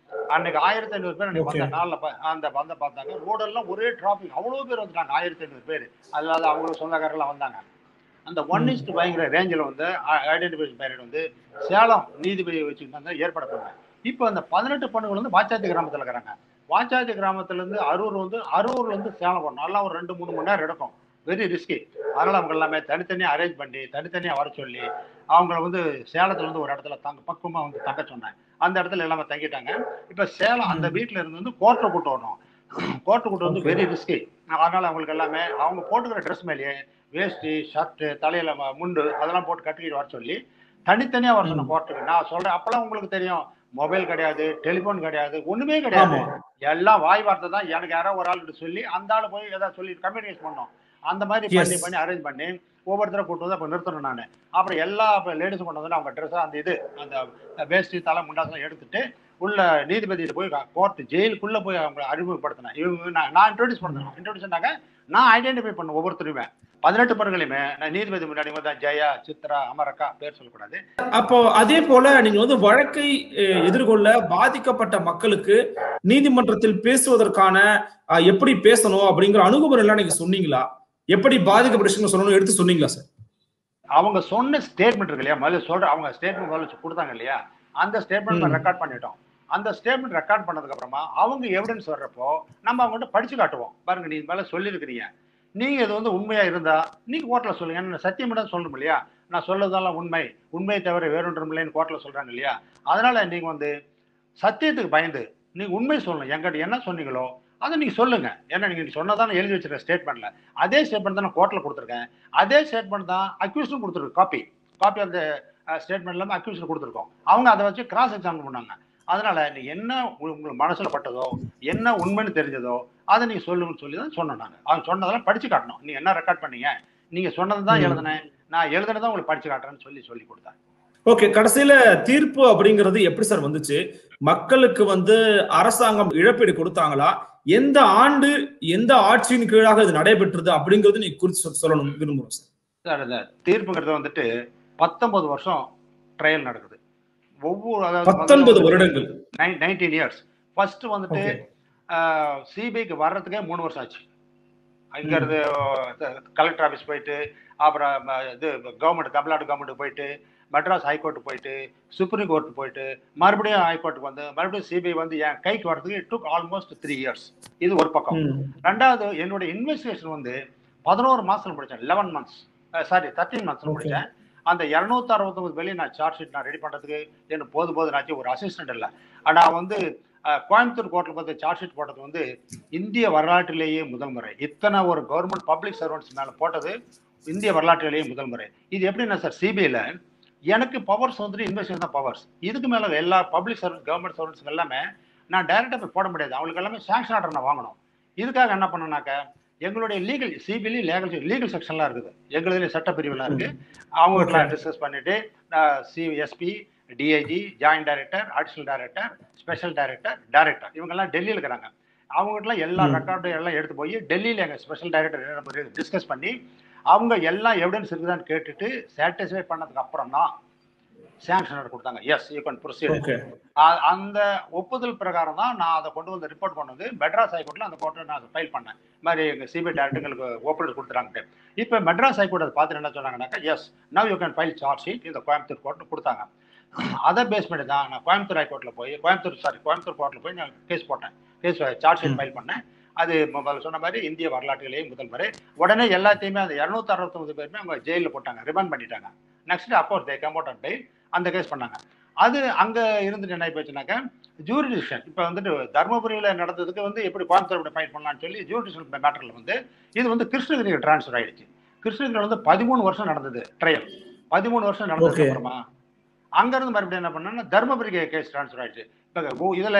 அன்னைக்கு ஆயிரத்தி ஐநூறு பேர் அன்னைக்கு Okay. வந்த நாள்ல பா- அந்த வந்த பார்த்தாங்க ரோடெல்லாம் ஒரே டிராபிக் அவ்வளவு பேர் வந்துட்டாங்க ஆயிரத்தி ஐநூறு பேர் அதாவது அவங்க சொந்தக்காரர்லாம் வந்தாங்க அந்த ஒன் ம். இஸ்ட் பயங்கர ரேஞ்சில் வந்து ஐடென்டிஃபிகேஷன் பேரட் வந்து சேலம் நீதிபதி வச்சுக்கிட்டு வந்து ஏற்பாடு பண்ணாங்க இப்போ அந்த பதினெட்டு பொண்ணுகள் வந்து வாச்சாத்தி கிராமத்தில் இருக்கிறாங்க வாச்சாத்தி கிராமத்துல இருந்து அரூர் வந்து அரூர்ல இருந்து சேலம் போகணும் நல்லா ஒரு ரெண்டு மூணு மணி நேரம் எடுக்கும் வெரி ரிஸ்கி அதனால அவங்க எல்லாமே தனித்தனியாக அரேஞ்ச் பண்ணி தனித்தனியாக வர சொல்லி அவங்கள வந்து சேலத்துல இருந்து ஒரு இடத்துல தங்க பக்குவமா வந்து தங்க சொன்னேன் அந்த இடத்துல எல்லாமே தங்கிட்டாங்க இப்ப சேலம் அந்த வீட்ல இருந்து வந்து கோர்ட்டை கூட்டு வரணும் கோர்ட்டு கூட்டு வந்து Okay. வெரி ரிஸ்கி அதனால அவங்களுக்கு எல்லாமே அவங்க போட்டுக்கிற ட்ரெஸ் மேலேயே வேஷ்டி ஷர்ட்டு தலையில ம- முண்டு அதெல்லாம் போட்டு கட்டிக்கிட்டு வர சொல்லி தனித்தனியா வர சொன்ன ம். கோர்ட்டுக்கு நான் சொல்றேன் அப்பெல்லாம் உங்களுக்கு தெரியும் மொபைல் கிடையாது டெலிபோன் கிடையாது ஒண்ணுமே கிடையாது ஆமா எல்லாம் வாய் வார்த்தை தான் எனக்கு யாரோ ஒரு ஆள் கிட்ட சொல்லி அந்த ஆளு போய் ஏதாவது சொல்லி கம்யூனிகேட் பண்ணோம் அந்த மாதிரி Yes. பண்ணி பண்ணி அரேஞ்ச் பண்ணி ஒவ்வொருத்தரை கூட்டு வந்து அப்போ நிறுத்தணும் நான் அப்புறம் எல்லா லேடிஸும் கொண்டு வந்து அவங்க ட்ரெஸ் அந்த இது அந்த வேஷ்டி தலை முண்டாசம் எடுத்துட்டு உள்ள நீதிபதியிட்ட போய் கோர்ட் ஜெயிலுக்குள்ள போய் அவங்களை அறிமுகப்படுத்தினேன் இவங்க நான் நான் இன்ட்ரோடியூஸ் பண்ணேன் இன்ட்ரோடியூஸ் பண்ணாங்க நான் ஐடென்டிஃபை பண்ண ஒவ்வொருத்தருமே பதினெட்டு பேர்களையுமே நான் நீதிபதி முன்னாடி வந்து ஜெயா சித்ரா அமரக்கா பேர் சொல்லக்கூடாது அப்போ அதே போல நீங்க வந்து வழக்கை அஹ், எதிர்கொள்ள பாதிக்கப்பட்ட மக்களுக்கு நீதிமன்றத்தில் பேசுவதற்கான அஹ், எப்படி பேசணும் அப்படிங்கிற அணுகுமுறை எல்லாம் நீங்க சொன்னீங்களா எப்படி பாதிக்கப்பட்ட விஷயங்கள் சொல்லணும் எடுத்து சொன்னீங்களா சார் அவங்க சொன்ன ஸ்டேட்மெண்ட் இருக்கு இல்லையா முதல்ல சொல்ற அவங்க ஸ்டேட்மெண்ட் முதல்ல கொடுத்தாங்க இல்லையா அந்த ஸ்டேட்மெண்ட் ம். ரெக்கார்ட் பண்ணிட்டோம் அந்த ஸ்டேட்மெண்ட் ரெக்கார்ட் பண்ணதுக்கு அப்புறமா அவங்க எவிடன்ஸ் வர்றப்போ நம்ம அவங்ககிட்ட படிச்சு காட்டுவோம் பாருங்க நீ மேல சொல்லியிருக்கிறீங்க நீங்க இது வந்து உண்மையா இருந்தா நீங்க கோர்ட்ல சொல்லுங்க ஏன்னா சத்தியம் தான் சொல்லணும் இல்லையா நான் சொல்லதெல்லாம் உண்மை உண்மையை தவிர வேறொன்றும் இல்லைன்னு கோர்ட்ல சொல்றாங்க இல்லையா அதனால நீங்க வந்து சத்தியத்துக்கு பயந்து நீங்க உண்மை சொல்லணும் என்கிட்ட என்ன சொன்னீங்களோ அதை நீங்க சொல்லுங்க ஏன்னா நீங்க சொன்னதான் எழுதி வச்சிருக்க ஸ்டேட்மெண்ட்ல அதே ஸ்டேட்மெண்ட் தான் நான் கோர்ட்ல கொடுத்துருக்கேன் அதே ஸ்டேட்மெண்ட் தான் அக்யூஸ்டும் கொடுத்துருக்கு copy copy of the statement இல்லாமல் அக்யூஸ்ட் கொடுத்துருக்கோம் அவங்க அதை வச்சு கிராஸ் எக்ஸாமின் பண்ணாங்க அதனால நீ என்ன உ- உங்களுக்கு மனசுல பட்டதோ என்ன உண்மைன்னு தெரிஞ்சதோ அதை நீங்க சொல்லுங்கன்னு சொல்லி தான் சொன்னோம் நாங்க அவங்க சொன்னதெல்லாம் படிச்சு காட்டணும் நீங்க என்ன ரெக்கார்ட் பண்ணீங்க நீங்க சொன்னது தான் ம். எழுதினேன் நான் எழுதுனதான் உங்களுக்கு படிச்சு காட்டுறேன்னு சொல்லி சொல்லி கொடுத்தேன் ஓகே கடைசியில தீர்ப்பு அப்படிங்கிறது எப்படி சார் வந்துச்சு மக்களுக்கு வந்து அரசாங்கம் இழப்பீடு கொடுத்தாங்களா எந்த ஆண்டு எந்த ஆட்சியின் கீழாக இது நடைபெற்றது அப்படிங்கிறது நீங்க குறித்து சொல்~ சொல்லணும் விரும்புறோம் சார் சார் இந்த தீர்ப்புங்கிறது வந்துட்டு பத்தொன்பது வருஷம் ட்ரையல் நடக்குது ஒவ்வொரு அதாவது பத்தொன்பது வருடங்கள் நைன்டீன் இயர்ஸ் ஃபர்ஸ்ட் வந்துட்டு ஓகே சிபிஐக்கு வர்றதுக்கே மூணு வருஷம் ஆச்சு இங்கிருந்து கலெக்டர் ஆஃபீஸ் போயிட்டு அப்புறம் ம, இது கவர்மெண்ட் தமிழ்நாடு கவர்மெண்ட் போயிட்டு மெட்ராஸ் ஹைகோர்ட் போயிட்டு சுப்ரீம் கோர்ட் போயிட்டு மறுபடியும் ஹைகோர்ட்டுக்கு வந்து மறுபடியும் சிபிஐ வந்து என் கைக்கு வரதுக்கு it took almost three years இது ஒரு பக்கம் ம். ரெண்டாவது என்னுடைய இன்வெஸ்டிகேஷன் வந்து பதினோரு மாசத்துல முடிச்சேன் லெவன் மந்த்ஸ் சாரி தேர்ட்டீன் மந்த்ஸ்ல Okay. முடிச்சேன் அந்த இரநூத்தி அறுபத்தொன்பது வெளியே நான் சார்ஜ் ஷீட் நான் ரெடி பண்றதுக்கு எனக்கு போது போது நாச்சு ஒரு அசிஸ்டன்ட் இல்லை நான் வந்து அஹ், கோயம்புத்தூர் கோர்ட்ல பார்த்து சார்ஜ் ஷீட் போட்டது வந்து இந்திய வரலாற்றிலேயே முதல் முறை இத்தனை ஒரு கவர்மெண்ட் பப்ளிக் சர்வன்ட்ஸ் மேல போட்டது இந்திய வரலாற்றிலேயே முதல் முறை இது எப்படின்னா சார் சிபிஐல எனக்கு பவர்ஸ் வந்துட்டு இன்வெஸ்டிகேஷன் தான் பவர்ஸ் இதுக்கு மேல எல்லா பப்ளிக் சர்வன்ஸ் கவர்மெண்ட் சர்வன்ட்ஸ் எல்லாமே நான் டைரக்டா போய் போட முடியாது அவங்களுக்கு எல்லாமே சாங்ஷன் ஆர்டர் நான் வாங்கணும் இதுக்காக என்ன பண்ணனாக்க எங்களுடைய லீகல் சிபிலி லீகல் லீகல் செக்ஷன்லாம் இருக்குது எங்களுடைய சட்டப்பிரிவுலாம் இருக்கு அவங்ககிட்ட Okay. டிஸ்கஸ் பண்ணிட்டு C SP DIG joint director additional director special director director இவங்கெல்லாம் டெல்லியில் இருக்கிறாங்க அவங்ககிட்ட எல்லா ம். ரெக்கார்டும் எல்லாம் எடுத்து போய் டெல்லியில் எங்கள் ஸ்பெஷல் டைரக்டர் டிஸ்கஸ் பண்ணி அவங்க எல்லா எவிடன்ஸ் இருக்குதான்னு கேட்டுட்டு சாட்டிஸ்ஃபை பண்ணதுக்கு அப்புறம் தான் சாங்ஷன் ஆர்டர் கொடுத்தாங்க yes you can proceed okay அ- அந்த ஒப்புதல் பிரகாரம் தான் நான் அதை கொண்டு வந்து ரிப்போர்ட் கொண்டு வந்து மெட்ராஸ் ஹைகோர்ட்ல அந்த கோர்ட்டை நான் ஃபைல் பண்ணேன் இந்த மாதிரி எங்கள் சிபிஐ டேரக்டர்களுக்கு ஒப்புதல் கொடுத்துறாங்கட்டு இப்போ மெட்ராஸ் ஹைகோர்ட் அதை பார்த்துட்டு என்ன சொன்னாங்கன்னாக்கா yes now you can file charge sheet இந்த கோயம்புத்தூர் கோர்ட்டு கொடுத்தாங்க அதை பேஸ் பண்ணி தான் நான் கோயம்புத்தூர் ஹைகோர்ட்ல போய் கோயம்புத்தூர் சாரி கோயம்புத்தூர் கோர்ட்ல போய் நான் கேஸ் போட்டேன் கேஸ் சார்ஜ் ஷீட் ம். ஃபைல் பண்ணேன் அது முதல்ல சொன்ன மாதிரி இந்திய வரலாற்றிலேயே முதல் முறை உடனே எல்லாத்தையுமே அந்த இரநூத்தி அறுபத்தொன்பது பேருமே அவங்க ஜெயிலில் போட்டாங்க ரிமாண்ட் பண்ணிட்டாங்க நெக்ஸ்ட் அப்போஸ் தே கம் அவுட் அண்ட் அந்த கேஸ் பண்ணாங்க அது அங்க இருந்துட்டு என்ன போச்சுனாக்கா ஜூரிடிஷன் இப்போ வந்துட்டு தர்மபுரியில நடந்ததுக்கு வந்து எப்படி கோயம்புத்தூர் ஃபைட் பண்ணலாம்னு சொல்லி ஜூரிடிஷன் மேட்டர்ல வந்து இது வந்து கிருஷ்ணகிரிக்கு ட்ரான்ஸ்ஃபர் ஆயிடுச்சு கிருஷ்ணகிரியில் வந்து பதிமூணு வருஷம் நடந்தது ட்ரையல் பதிமூணு வருஷம் நடந்ததுக்கு Okay. அப்புறமா அங்க இருந்து மறுபடியும் என்ன பண்ணா தர்மபுரிக்கு கேஸ் ட்ரான்ஸ்ஃபர் ஆயிடுச்சு இப்போ இதுல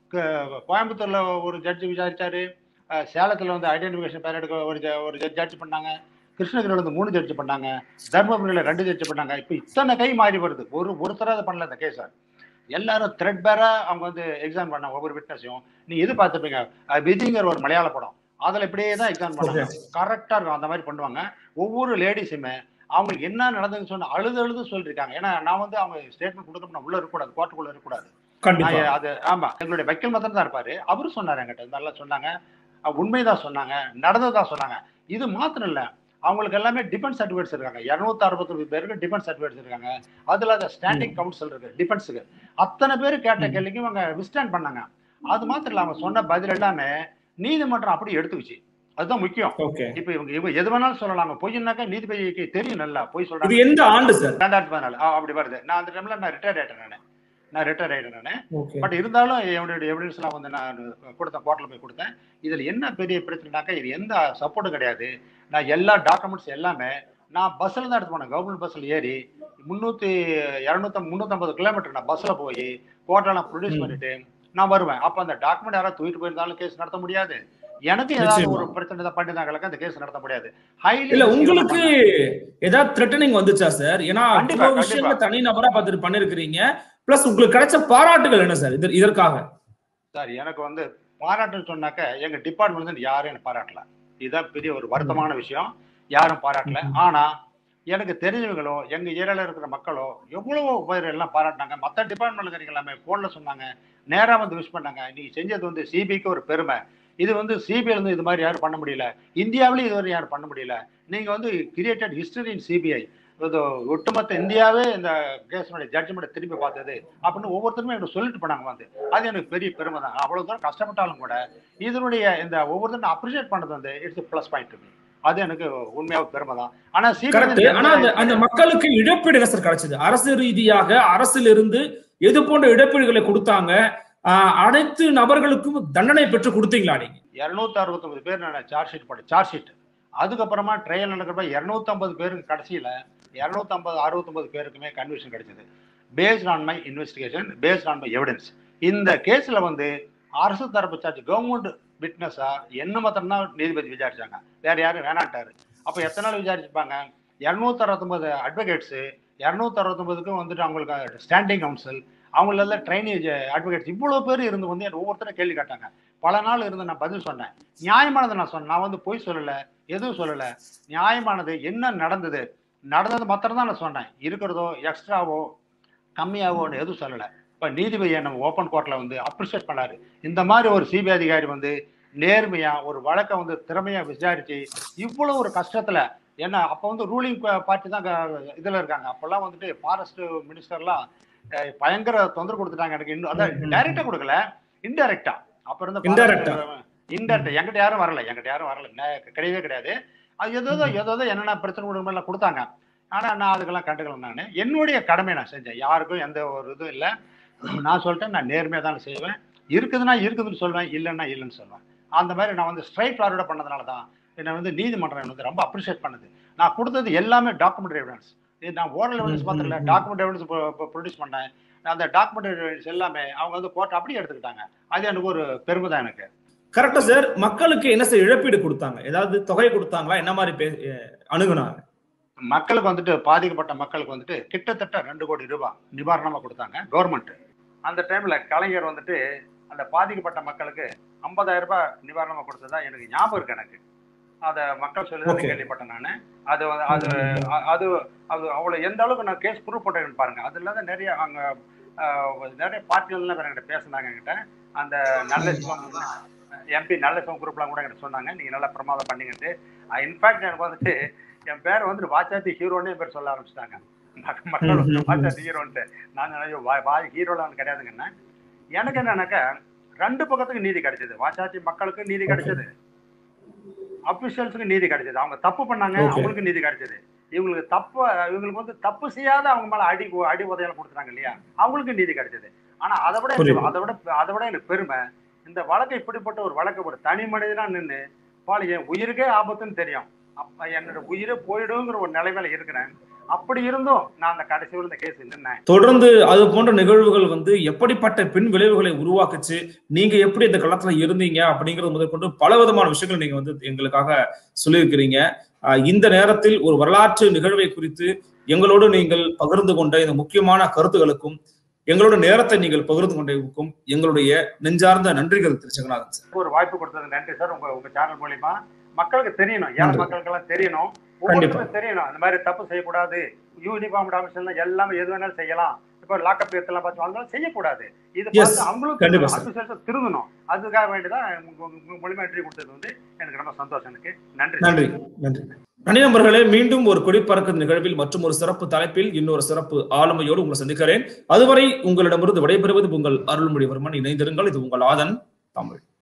க- கோயம்புத்தூர்ல ஒரு ஜட்ஜி விசாரிச்சாரு அஹ் சேலத்துல வந்து ஐடென்டிஃபிகேஷன் பேரடுக்கு ஒரு ju- ஒரு ஜட்ஜ் பண்ணாங்க கிருஷ்ணகிரியில வந்து மூணு ஜட்ஜ் பண்ணாங்க தர்மபுரியில ரெண்டு ஜட்ஜ் பண்ணாங்க இப்போ இத்தனை கை மாறி வருது ஒரு ஒருத்தர அதை பண்ணல இந்த கேஸை எல்லாரும் த்ரெட் பேரா அவங்க வந்து எக்ஸாம் பண்ணாங்க ஒவ்வொரு விட்னஸையும் நீங்க இது பார்த்துப்பீங்க அஹ் விதிங்கிற ஒரு மலையாள படம் அதுல இப்படியே தான் எக்ஸாம் பண்ணாங்க கரெக்டா இருக்கும் அந்த மாதிரி பண்ணுவாங்க ஒவ்வொரு லேடிஸுமே அவங்களுக்கு என்ன நடந்ததுன்னு சொன்ன அழுது அழுது சொல்லிருக்காங்க ஏன்னா நான் வந்து அவங்க ஸ்டேட்மெண்ட் கொடுக்க நான் உள்ள இருக்கக்கூடாது கோர்ட்டுக்குள்ள இருக்கக்கூடாது கண்டிப்பா நான் அது ஆமா எங்களுடைய வக்கீல் மாத்திரம் தான் இருப்பாரு அவரும் சொன்னாரு என்கிட்ட இந்த மாதிரிலாம் சொன்னாங்க அஹ் உண்மைதான் சொன்னாங்க நடந்ததா சொன்னாங்க இது மாத்திரம் இல்ல அவங்களுக்கு எல்லாமே டிஃபென்ஸ் சர்டிஃபிகேட்ஸ் இருக்காங்க இருநூத்தி அறுபத்தொரு பேருக்கு டிஃபென்ஸ் சர்டிஃபிகேட்ஸ் இருக்காங்க அதுல அந்த ஸ்டாண்டிங் கவுன்சில் இருக்கு டிஃபென்ஸுக்கு அத்தனை பேர் கேட்ட ம். கேள்விக்கு இவங்க விஸ்டாண்ட் பண்ணாங்க அது மாத்திரம் இல்ல அவங்க சொன்ன பதில் எல்லாமே நீதிமன்றம் அப்படி எடுத்துக்கிச்சு அதுதான் முக்கியம் ஓகே இப்ப இவங்க இவங்க எது வேணாலும் சொல்லலாம் பொய்னாக்கா நீதிபதிக்கு தெரியும் நல்லா பொய் இது சொல்றாங்க எந்த ஆண்டு சார் ரெண்டாயிரத்தி பதினாலு ஆ, அப்படி வருது நான் அந்த டைம்ல நான் ரிட்டையர் ஆயிட்டேன் நானு நான் ரிட்டையர் ஆயிட்டேன் நானு ஓகே பட் இருந்தாலும் என்னுடைய எவிடன்ஸ்லாம் வந்து நான் கொடுத்தேன் கோர்ட்டில் போய் கொடுத்தேன் இதில் என்ன பெரிய பிரச்சனைனாக்கா இது எந்த சப்போர்ட்டும் கிடையாது நான் எல்லா டாக்குமெண்ட்ஸ் எல்லாமே நான் பஸ்ஸில் தான் எடுத்து போனேன் கவர்மெண்ட் பஸ்ஸில் ஏறி முந்நூற்றி இரநூத்தம் முந்நூற்றம்பது கிலோமீட்டர் நான் பஸ்ஸில் போய் கோர்ட்டெல்லாம் ப்ரொடியூஸ் ம். பண்ணிட்டு நான் வருவேன் அப்போ அந்த டாக்குமெண்ட் யாராவது தூக்கிட்டு போயிருந்தாலும் கேஸ் நடத்த முடியாது எனக்கு ஏதாவது நிச்சயமா. ஒரு பிரச்சனை தான் பண்ணிருந்தாங்களுக்கு அந்த கேஸ் நடத்த முடியாது ஹைலி இல்ல உங்களுக்கு ஏதாவது த்ரெட்டனிங் வந்துச்சா சார் ஏன்னா கண்டிப்பா, இவ்வளவு விஷயங்களை தனி நபரா பார்த்துட்டு பண்ணிருக்கிறீங்க பிளஸ் உங்களுக்கு கிடைச்ச பாராட்டுகள் என்ன சார் இது இதற்காக சார் எனக்கு வந்து பாராட்டுன்னு சொன்னாக்க எங்க டிபார்ட்மெண்ட் வந்து யாரும் எனக்கு பாராட்டல இதுதான் பெரிய ஒரு வருத்தமான விஷயம் யாரும் பாராட்டல ம். ஆனா எனக்கு தெரிஞ்சவங்களோ எங்க ஏரியால இருக்கிற மக்களோ எவ்வளவோ பேர் எல்லாம் பாராட்டினாங்க மற்ற டிபார்ட்மெண்ட்ல இருக்கிற எல்லாமே போன்ல சொன்னாங்க நேரா வந்து விஷ் பண்ணாங்க நீங்க செஞ்சது வந்து சிபிஐக்கு ஒரு பெருமை இது வந்து சிபிஐ இருந்து இது மாதிரி யாரும் பண்ண முடியல இந்தியாவிலேயும் இதுவரை யாரும் பண்ண முடியல நீங்க வந்து கிரியேட்டட் ஹிஸ்டரி இன் சிபிஐ இது ஒட்டுமொத்த இந்தியாவே இந்த கேஸனுடைய ஜட்ஜ்மெண்ட் திரும்பி பார்த்தது அப்படின்னு ஒவ்வொருத்தருமே எனக்கு சொல்லிட்டு போனாங்க வந்து அது எனக்கு பெரிய பெருமை தான் அவ்வளவு தூரம் கஷ்டப்பட்டாலும் கூட இதனுடைய இந்த ஒவ்வொருத்தரும் அப்ரிஷியேட் பண்ணது வந்து இட்ஸ் பிளஸ் பாயிண்ட் அது எனக்கு உண்மையாக பெருமை தான் ஆனா கரெக்ட் ஆனா அந்த அந்த மக்களுக்கு இழப்பீடு என்ன சார் கிடைச்சது அரசு ரீதியாக அரசில் இருந்து எது போன்ற இழப்பீடுகளை கொடுத்தாங்க ஆஹ் அனைத்து நபர்களுக்கும் தண்டனை பெற்று கொடுத்தீங்களா நீங்க இருநூத்தி அறுபத்தொன்பது பேர் நான் சார்ஜ் ஷீட் போட்டேன் சார்ஜ் ஷீட் அதுக்கப்புறமா ட்ரையல் நடக்கிறப்ப இருநூத்தம்பது பேருக்கு கடைசியில இருநூத்தம்பது அறுபத்தொன்பது பேருக்குமே கன்விஷன் கிடைச்சது based on my investigation based on my evidence இந்த கேஸ்ல வந்து அரசு தரப்பு சார்ஜ் கவர்மெண்ட் விட்னஸா என்ன மாத்திரம் தான் நீதிபதி விசாரிச்சாங்க வேற யாரும் வேணாட்டாரு அப்ப எத்தனை நாள் விசாரிச்சிருப்பாங்க இருநூத்தி அறுபத்தொன்பது அட்வொகேட்ஸ் இருநூத்தி அறுபத்தொன்பதுக்கும் வந்துட்டு அவங்களுக்கு ஸ்டாண்டிங் கவுன்சில் அவங்களெல்லாம் ட்ரைனேஜ் அட்வொகேட்ஸ் இவ்வளவு பேர் இருந்து வந்து என்ன ஒவ்வொருத்தரும் கேள்வி கேட்டாங்க பல நாள் இருந்து நான் பதில் சொன்னேன் நியாயமானதை நான் சொன்னேன் நான் வந்து பொய் சொல்லல எதுவும் சொல்லல நியாயமானது என்ன நடந்தது நடந்தது மாத்திரம் தான் நான் சொன்னேன் இருக்கிறதோ எக்ஸ்ட்ராவோ கம்மியாவோன்னு எதுவும் சொல்லல இப்ப நீதிபதியை நம்ம ஓப்பன் கோர்ட்ல வந்து அப்ரிஷியேட் பண்ணாரு இந்த மாதிரி ஒரு சிபிஐ அதிகாரி வந்து நேர்மையா ஒரு வழக்கை வந்து திறமையா விசாரிச்சு இவ்வளவு ஒரு கஷ்டத்துல ஏன்னா அப்ப வந்து ரூலிங் பார்ட்டி தான் க- இதுல இருக்காங்க அப்பெல்லாம் வந்துட்டு ஃபாரஸ்ட் மினிஸ்டர்லாம் அஹ், பயங்கர தொந்தரவு கொடுத்துட்டாங்க எனக்கு இன்னும் அதான் ம், ம். டைரக்டா கொடுக்கல இன்டைரக்டா அப்ப இருந்த Indirect ஆ. இன்டெரக்ட் என்கிட்ட யாரும் வரல என்கிட்ட யாரும் வரல நே- கிடையவே கிடையாது அது ஏதோ ஏதோ என்னென்ன பிரச்சனை கொடுக்கணும் கொடுத்தாங்க ஆனா நான் அதுக்கெல்லாம் கண்டுக்கல நான் என்னுடைய கடமை நான் செஞ்சேன் யாருக்கும் எந்த ஒரு இதுவும் இல்லை நான் சொல்லிட்டேன் நான் நேர்மையாக தான் செய்வேன் இருக்குதுன்னா இருக்குதுன்னு சொல்வேன் இல்லைன்னா இல்லைன்னு சொல்வேன் அந்த மாதிரி நான் வந்து ஸ்ட்ரைட் ஃபார்வர்டாக பண்ணதுனால தான் என்னை வந்து நீதிமன்றம் என்னை வந்து ரொம்ப அப்ரிஷியேட் பண்ணுது நான் கொடுத்தது எல்லாமே டாக்குமெண்ட் எவிடன்ஸ் இது நான் ஓரல் எவிடன்ஸ் ம், மாத்திரம் இல்லை ம், ம். டாக்குமெண்ட் எவிடன்ஸ் ப்ரொடியூஸ் பண்ணேன் அந்த டாக்குமெண்ட் எவிடன்ஸ் எல்லாமே அவங்க வந்து கோர்ட் அப்படியே எடுத்துக்கிட்டாங்க அது எனக்கு ஒரு பெருமை தான் எனக்கு கரெக்டா சார் மக்களுக்கு என்ன சார் இழப்பீடு கொடுத்தாங்க ஏதாவது தொகை கொடுத்தாங்களா என்ன மாதிரி பே- அஹ் அணுகுனாங்க மக்களுக்கு வந்துட்டு பாதிக்கப்பட்ட மக்களுக்கு வந்துட்டு கிட்டத்தட்ட ரெண்டு கோடி ரூபாய் நிவாரணமா கொடுத்தாங்க கவர்மெண்ட் அந்த டைம்ல கலைஞர் வந்துட்டு அந்த பாதிக்கப்பட்ட மக்களுக்கு 50000 ரூபாய் நிவாரணமா கொடுத்ததா எனக்கு ஞாபகம் இருக்கு எனக்கு அத மக்கள் சொல்லி Okay. கேள்விப்பட்டேன் நான் அது வந்து- அது அ- அது அது அவ்வளவு எந்த அளவுக்கு நான் கேஸ் ப்ரூவ் பண்றேன்னு பாருங்க அது இல்லாத நிறைய அங்க ஆஹ், நிறைய பார்ட்டிகள்லாம் வேற என்கிட்ட பேசுனாங்க என்கிட்ட அந்த நல்ல சிவம் எம்பி நல்ல சிவம் குரூப்லாம் கூட என்கிட்ட சொன்னாங்க நீங்க நல்லா பிரமாதம் பண்ணீங்கன்ட்டு இன்ஃபேக்ட் எனக்கு வந்துட்டு என் பேர் வந்துட்டு வாச்சாத்தி ஹீரோன்னு என் பேர் சொல்ல ஆரம்பிச்சிட்டாங்க மக்கள் ம், ம், ம். வாச்சாத்தி ஹீரோன்ட்டு நான் ஐயோ வா- வா ஹீரோலாம் கிடையாதுங்கண்ணா எனக்கு என்னன்னாக்கா ரெண்டு பக்கத்துக்கு நீதி கிடைச்சது வாச்சாத்தி மக்களுக்கு நீதி Okay. கிடைச்சது அபிஷியல்ஸுக்கு நீதி கிடைச்சது அவங்க தப்பு பண்ணாங்க Okay. அவங்களுக்கு நீதி கிடைச்சது இவங்களுக்கு தப்பு இவங்களுக்கு வந்து தப்பு செய்யாத அவங்க மேல அடி அடி உதையால கொடுத்துட்டாங்க இல்லையா அவங்களுக்கு நீதி கிடைச்சது ஆனா அதை விட புரியுது. எனக்கு- அதை விட அதை விட எனக்கு பெருமை இந்த வழக்கு இப்படிப்பட்ட ஒரு வழக்கு ஒரு தனி மனிதனா நின்று பால் என் உயிருக்கே ஆபத்துன்னு தெரியும் அப்ப என்னோட உயிரே போயிடுங்கிற ஒரு நிலைமையில இருக்கிறேன் அப்படி இருந்தும் நான் அந்த கடைசி வரை இந்த கேஸ் நின்னேன் தொடர்ந்து அது போன்ற நிகழ்வுகள் வந்து எப்படிப்பட்ட பின் விளைவுகளை உருவாக்குச்சு நீங்க எப்படி இந்த களத்துல இருந்தீங்க அப்படிங்கறது முதற்கொண்டு பல விதமான விஷயங்கள் நீங்க வந்து எங்களுக்காக சொல்லியிருக்கிறீங்க ஆஹ் இந்த நேரத்தில் ஒரு வரலாற்று நிகழ்வை குறித்து எங்களோடு நீங்கள் பகிர்ந்து கொண்ட இந்த முக்கியமான கருத்துகளுக்கும் எங்களோட நேரத்தை நீங்கள் பகிர்ந்து கொண்டதுக்கும் எங்களுடைய நெஞ்சார்ந்த நன்றிகள் திரு ஜெகநாதன் சார் ஒரு வாய்ப்பு கொடுத்தது நன்றி சார் உங்க உங்க சேனல் மூலியமா மக்களுக்கு தெரியணும் ஏழை நன்றி. மக்களுக்கு எல்லாம் தெரியணும் கண்டிப்பா. ஒவ்வொருத்தருக்கும் தெரியணும் இந்த மாதிரி தப்பு செய்யக்கூடாது யூனிஃபார்ம் ஆஃபீஸ்ல எல்லாமே எது வேணாலும் செய்யலாம் இப்ப இப்போ லாக்அப் எத்தெல்லாம் பார்த்து வாழ்ந்தாலும் செய்யக்கூடாது இது Yes, பார்த்து அவங்களும் கண்டிப்பா திருந்தணும். அடுத்த வருஷம் திருந்தணும் அதுக்காக வேண்டிதான் உங்க- உங்க- உங்க மூலியமா என்ட்ரி கொடுத்தது வந்து எனக்கு ரொம்ப சந்தோஷம் எனக்கு நன்றி நன்றி நன்றி நன்றி நண்பர்களே மீண்டும் ஒரு கொடி பறக்கும் நிகழ்வில் மற்றும் ஒரு சிறப்பு தலைப்பில் இன்னொரு சிறப்பு ஆளுமையோடு உங்களை சந்திக்கிறேன் அதுவரை உங்களிடமிருந்து விடைபெறுவது உங்கள் அருள்மொழிவர்மன் இணைந்திருங்கள் இது உங்கள் ஆதன் தமிழ்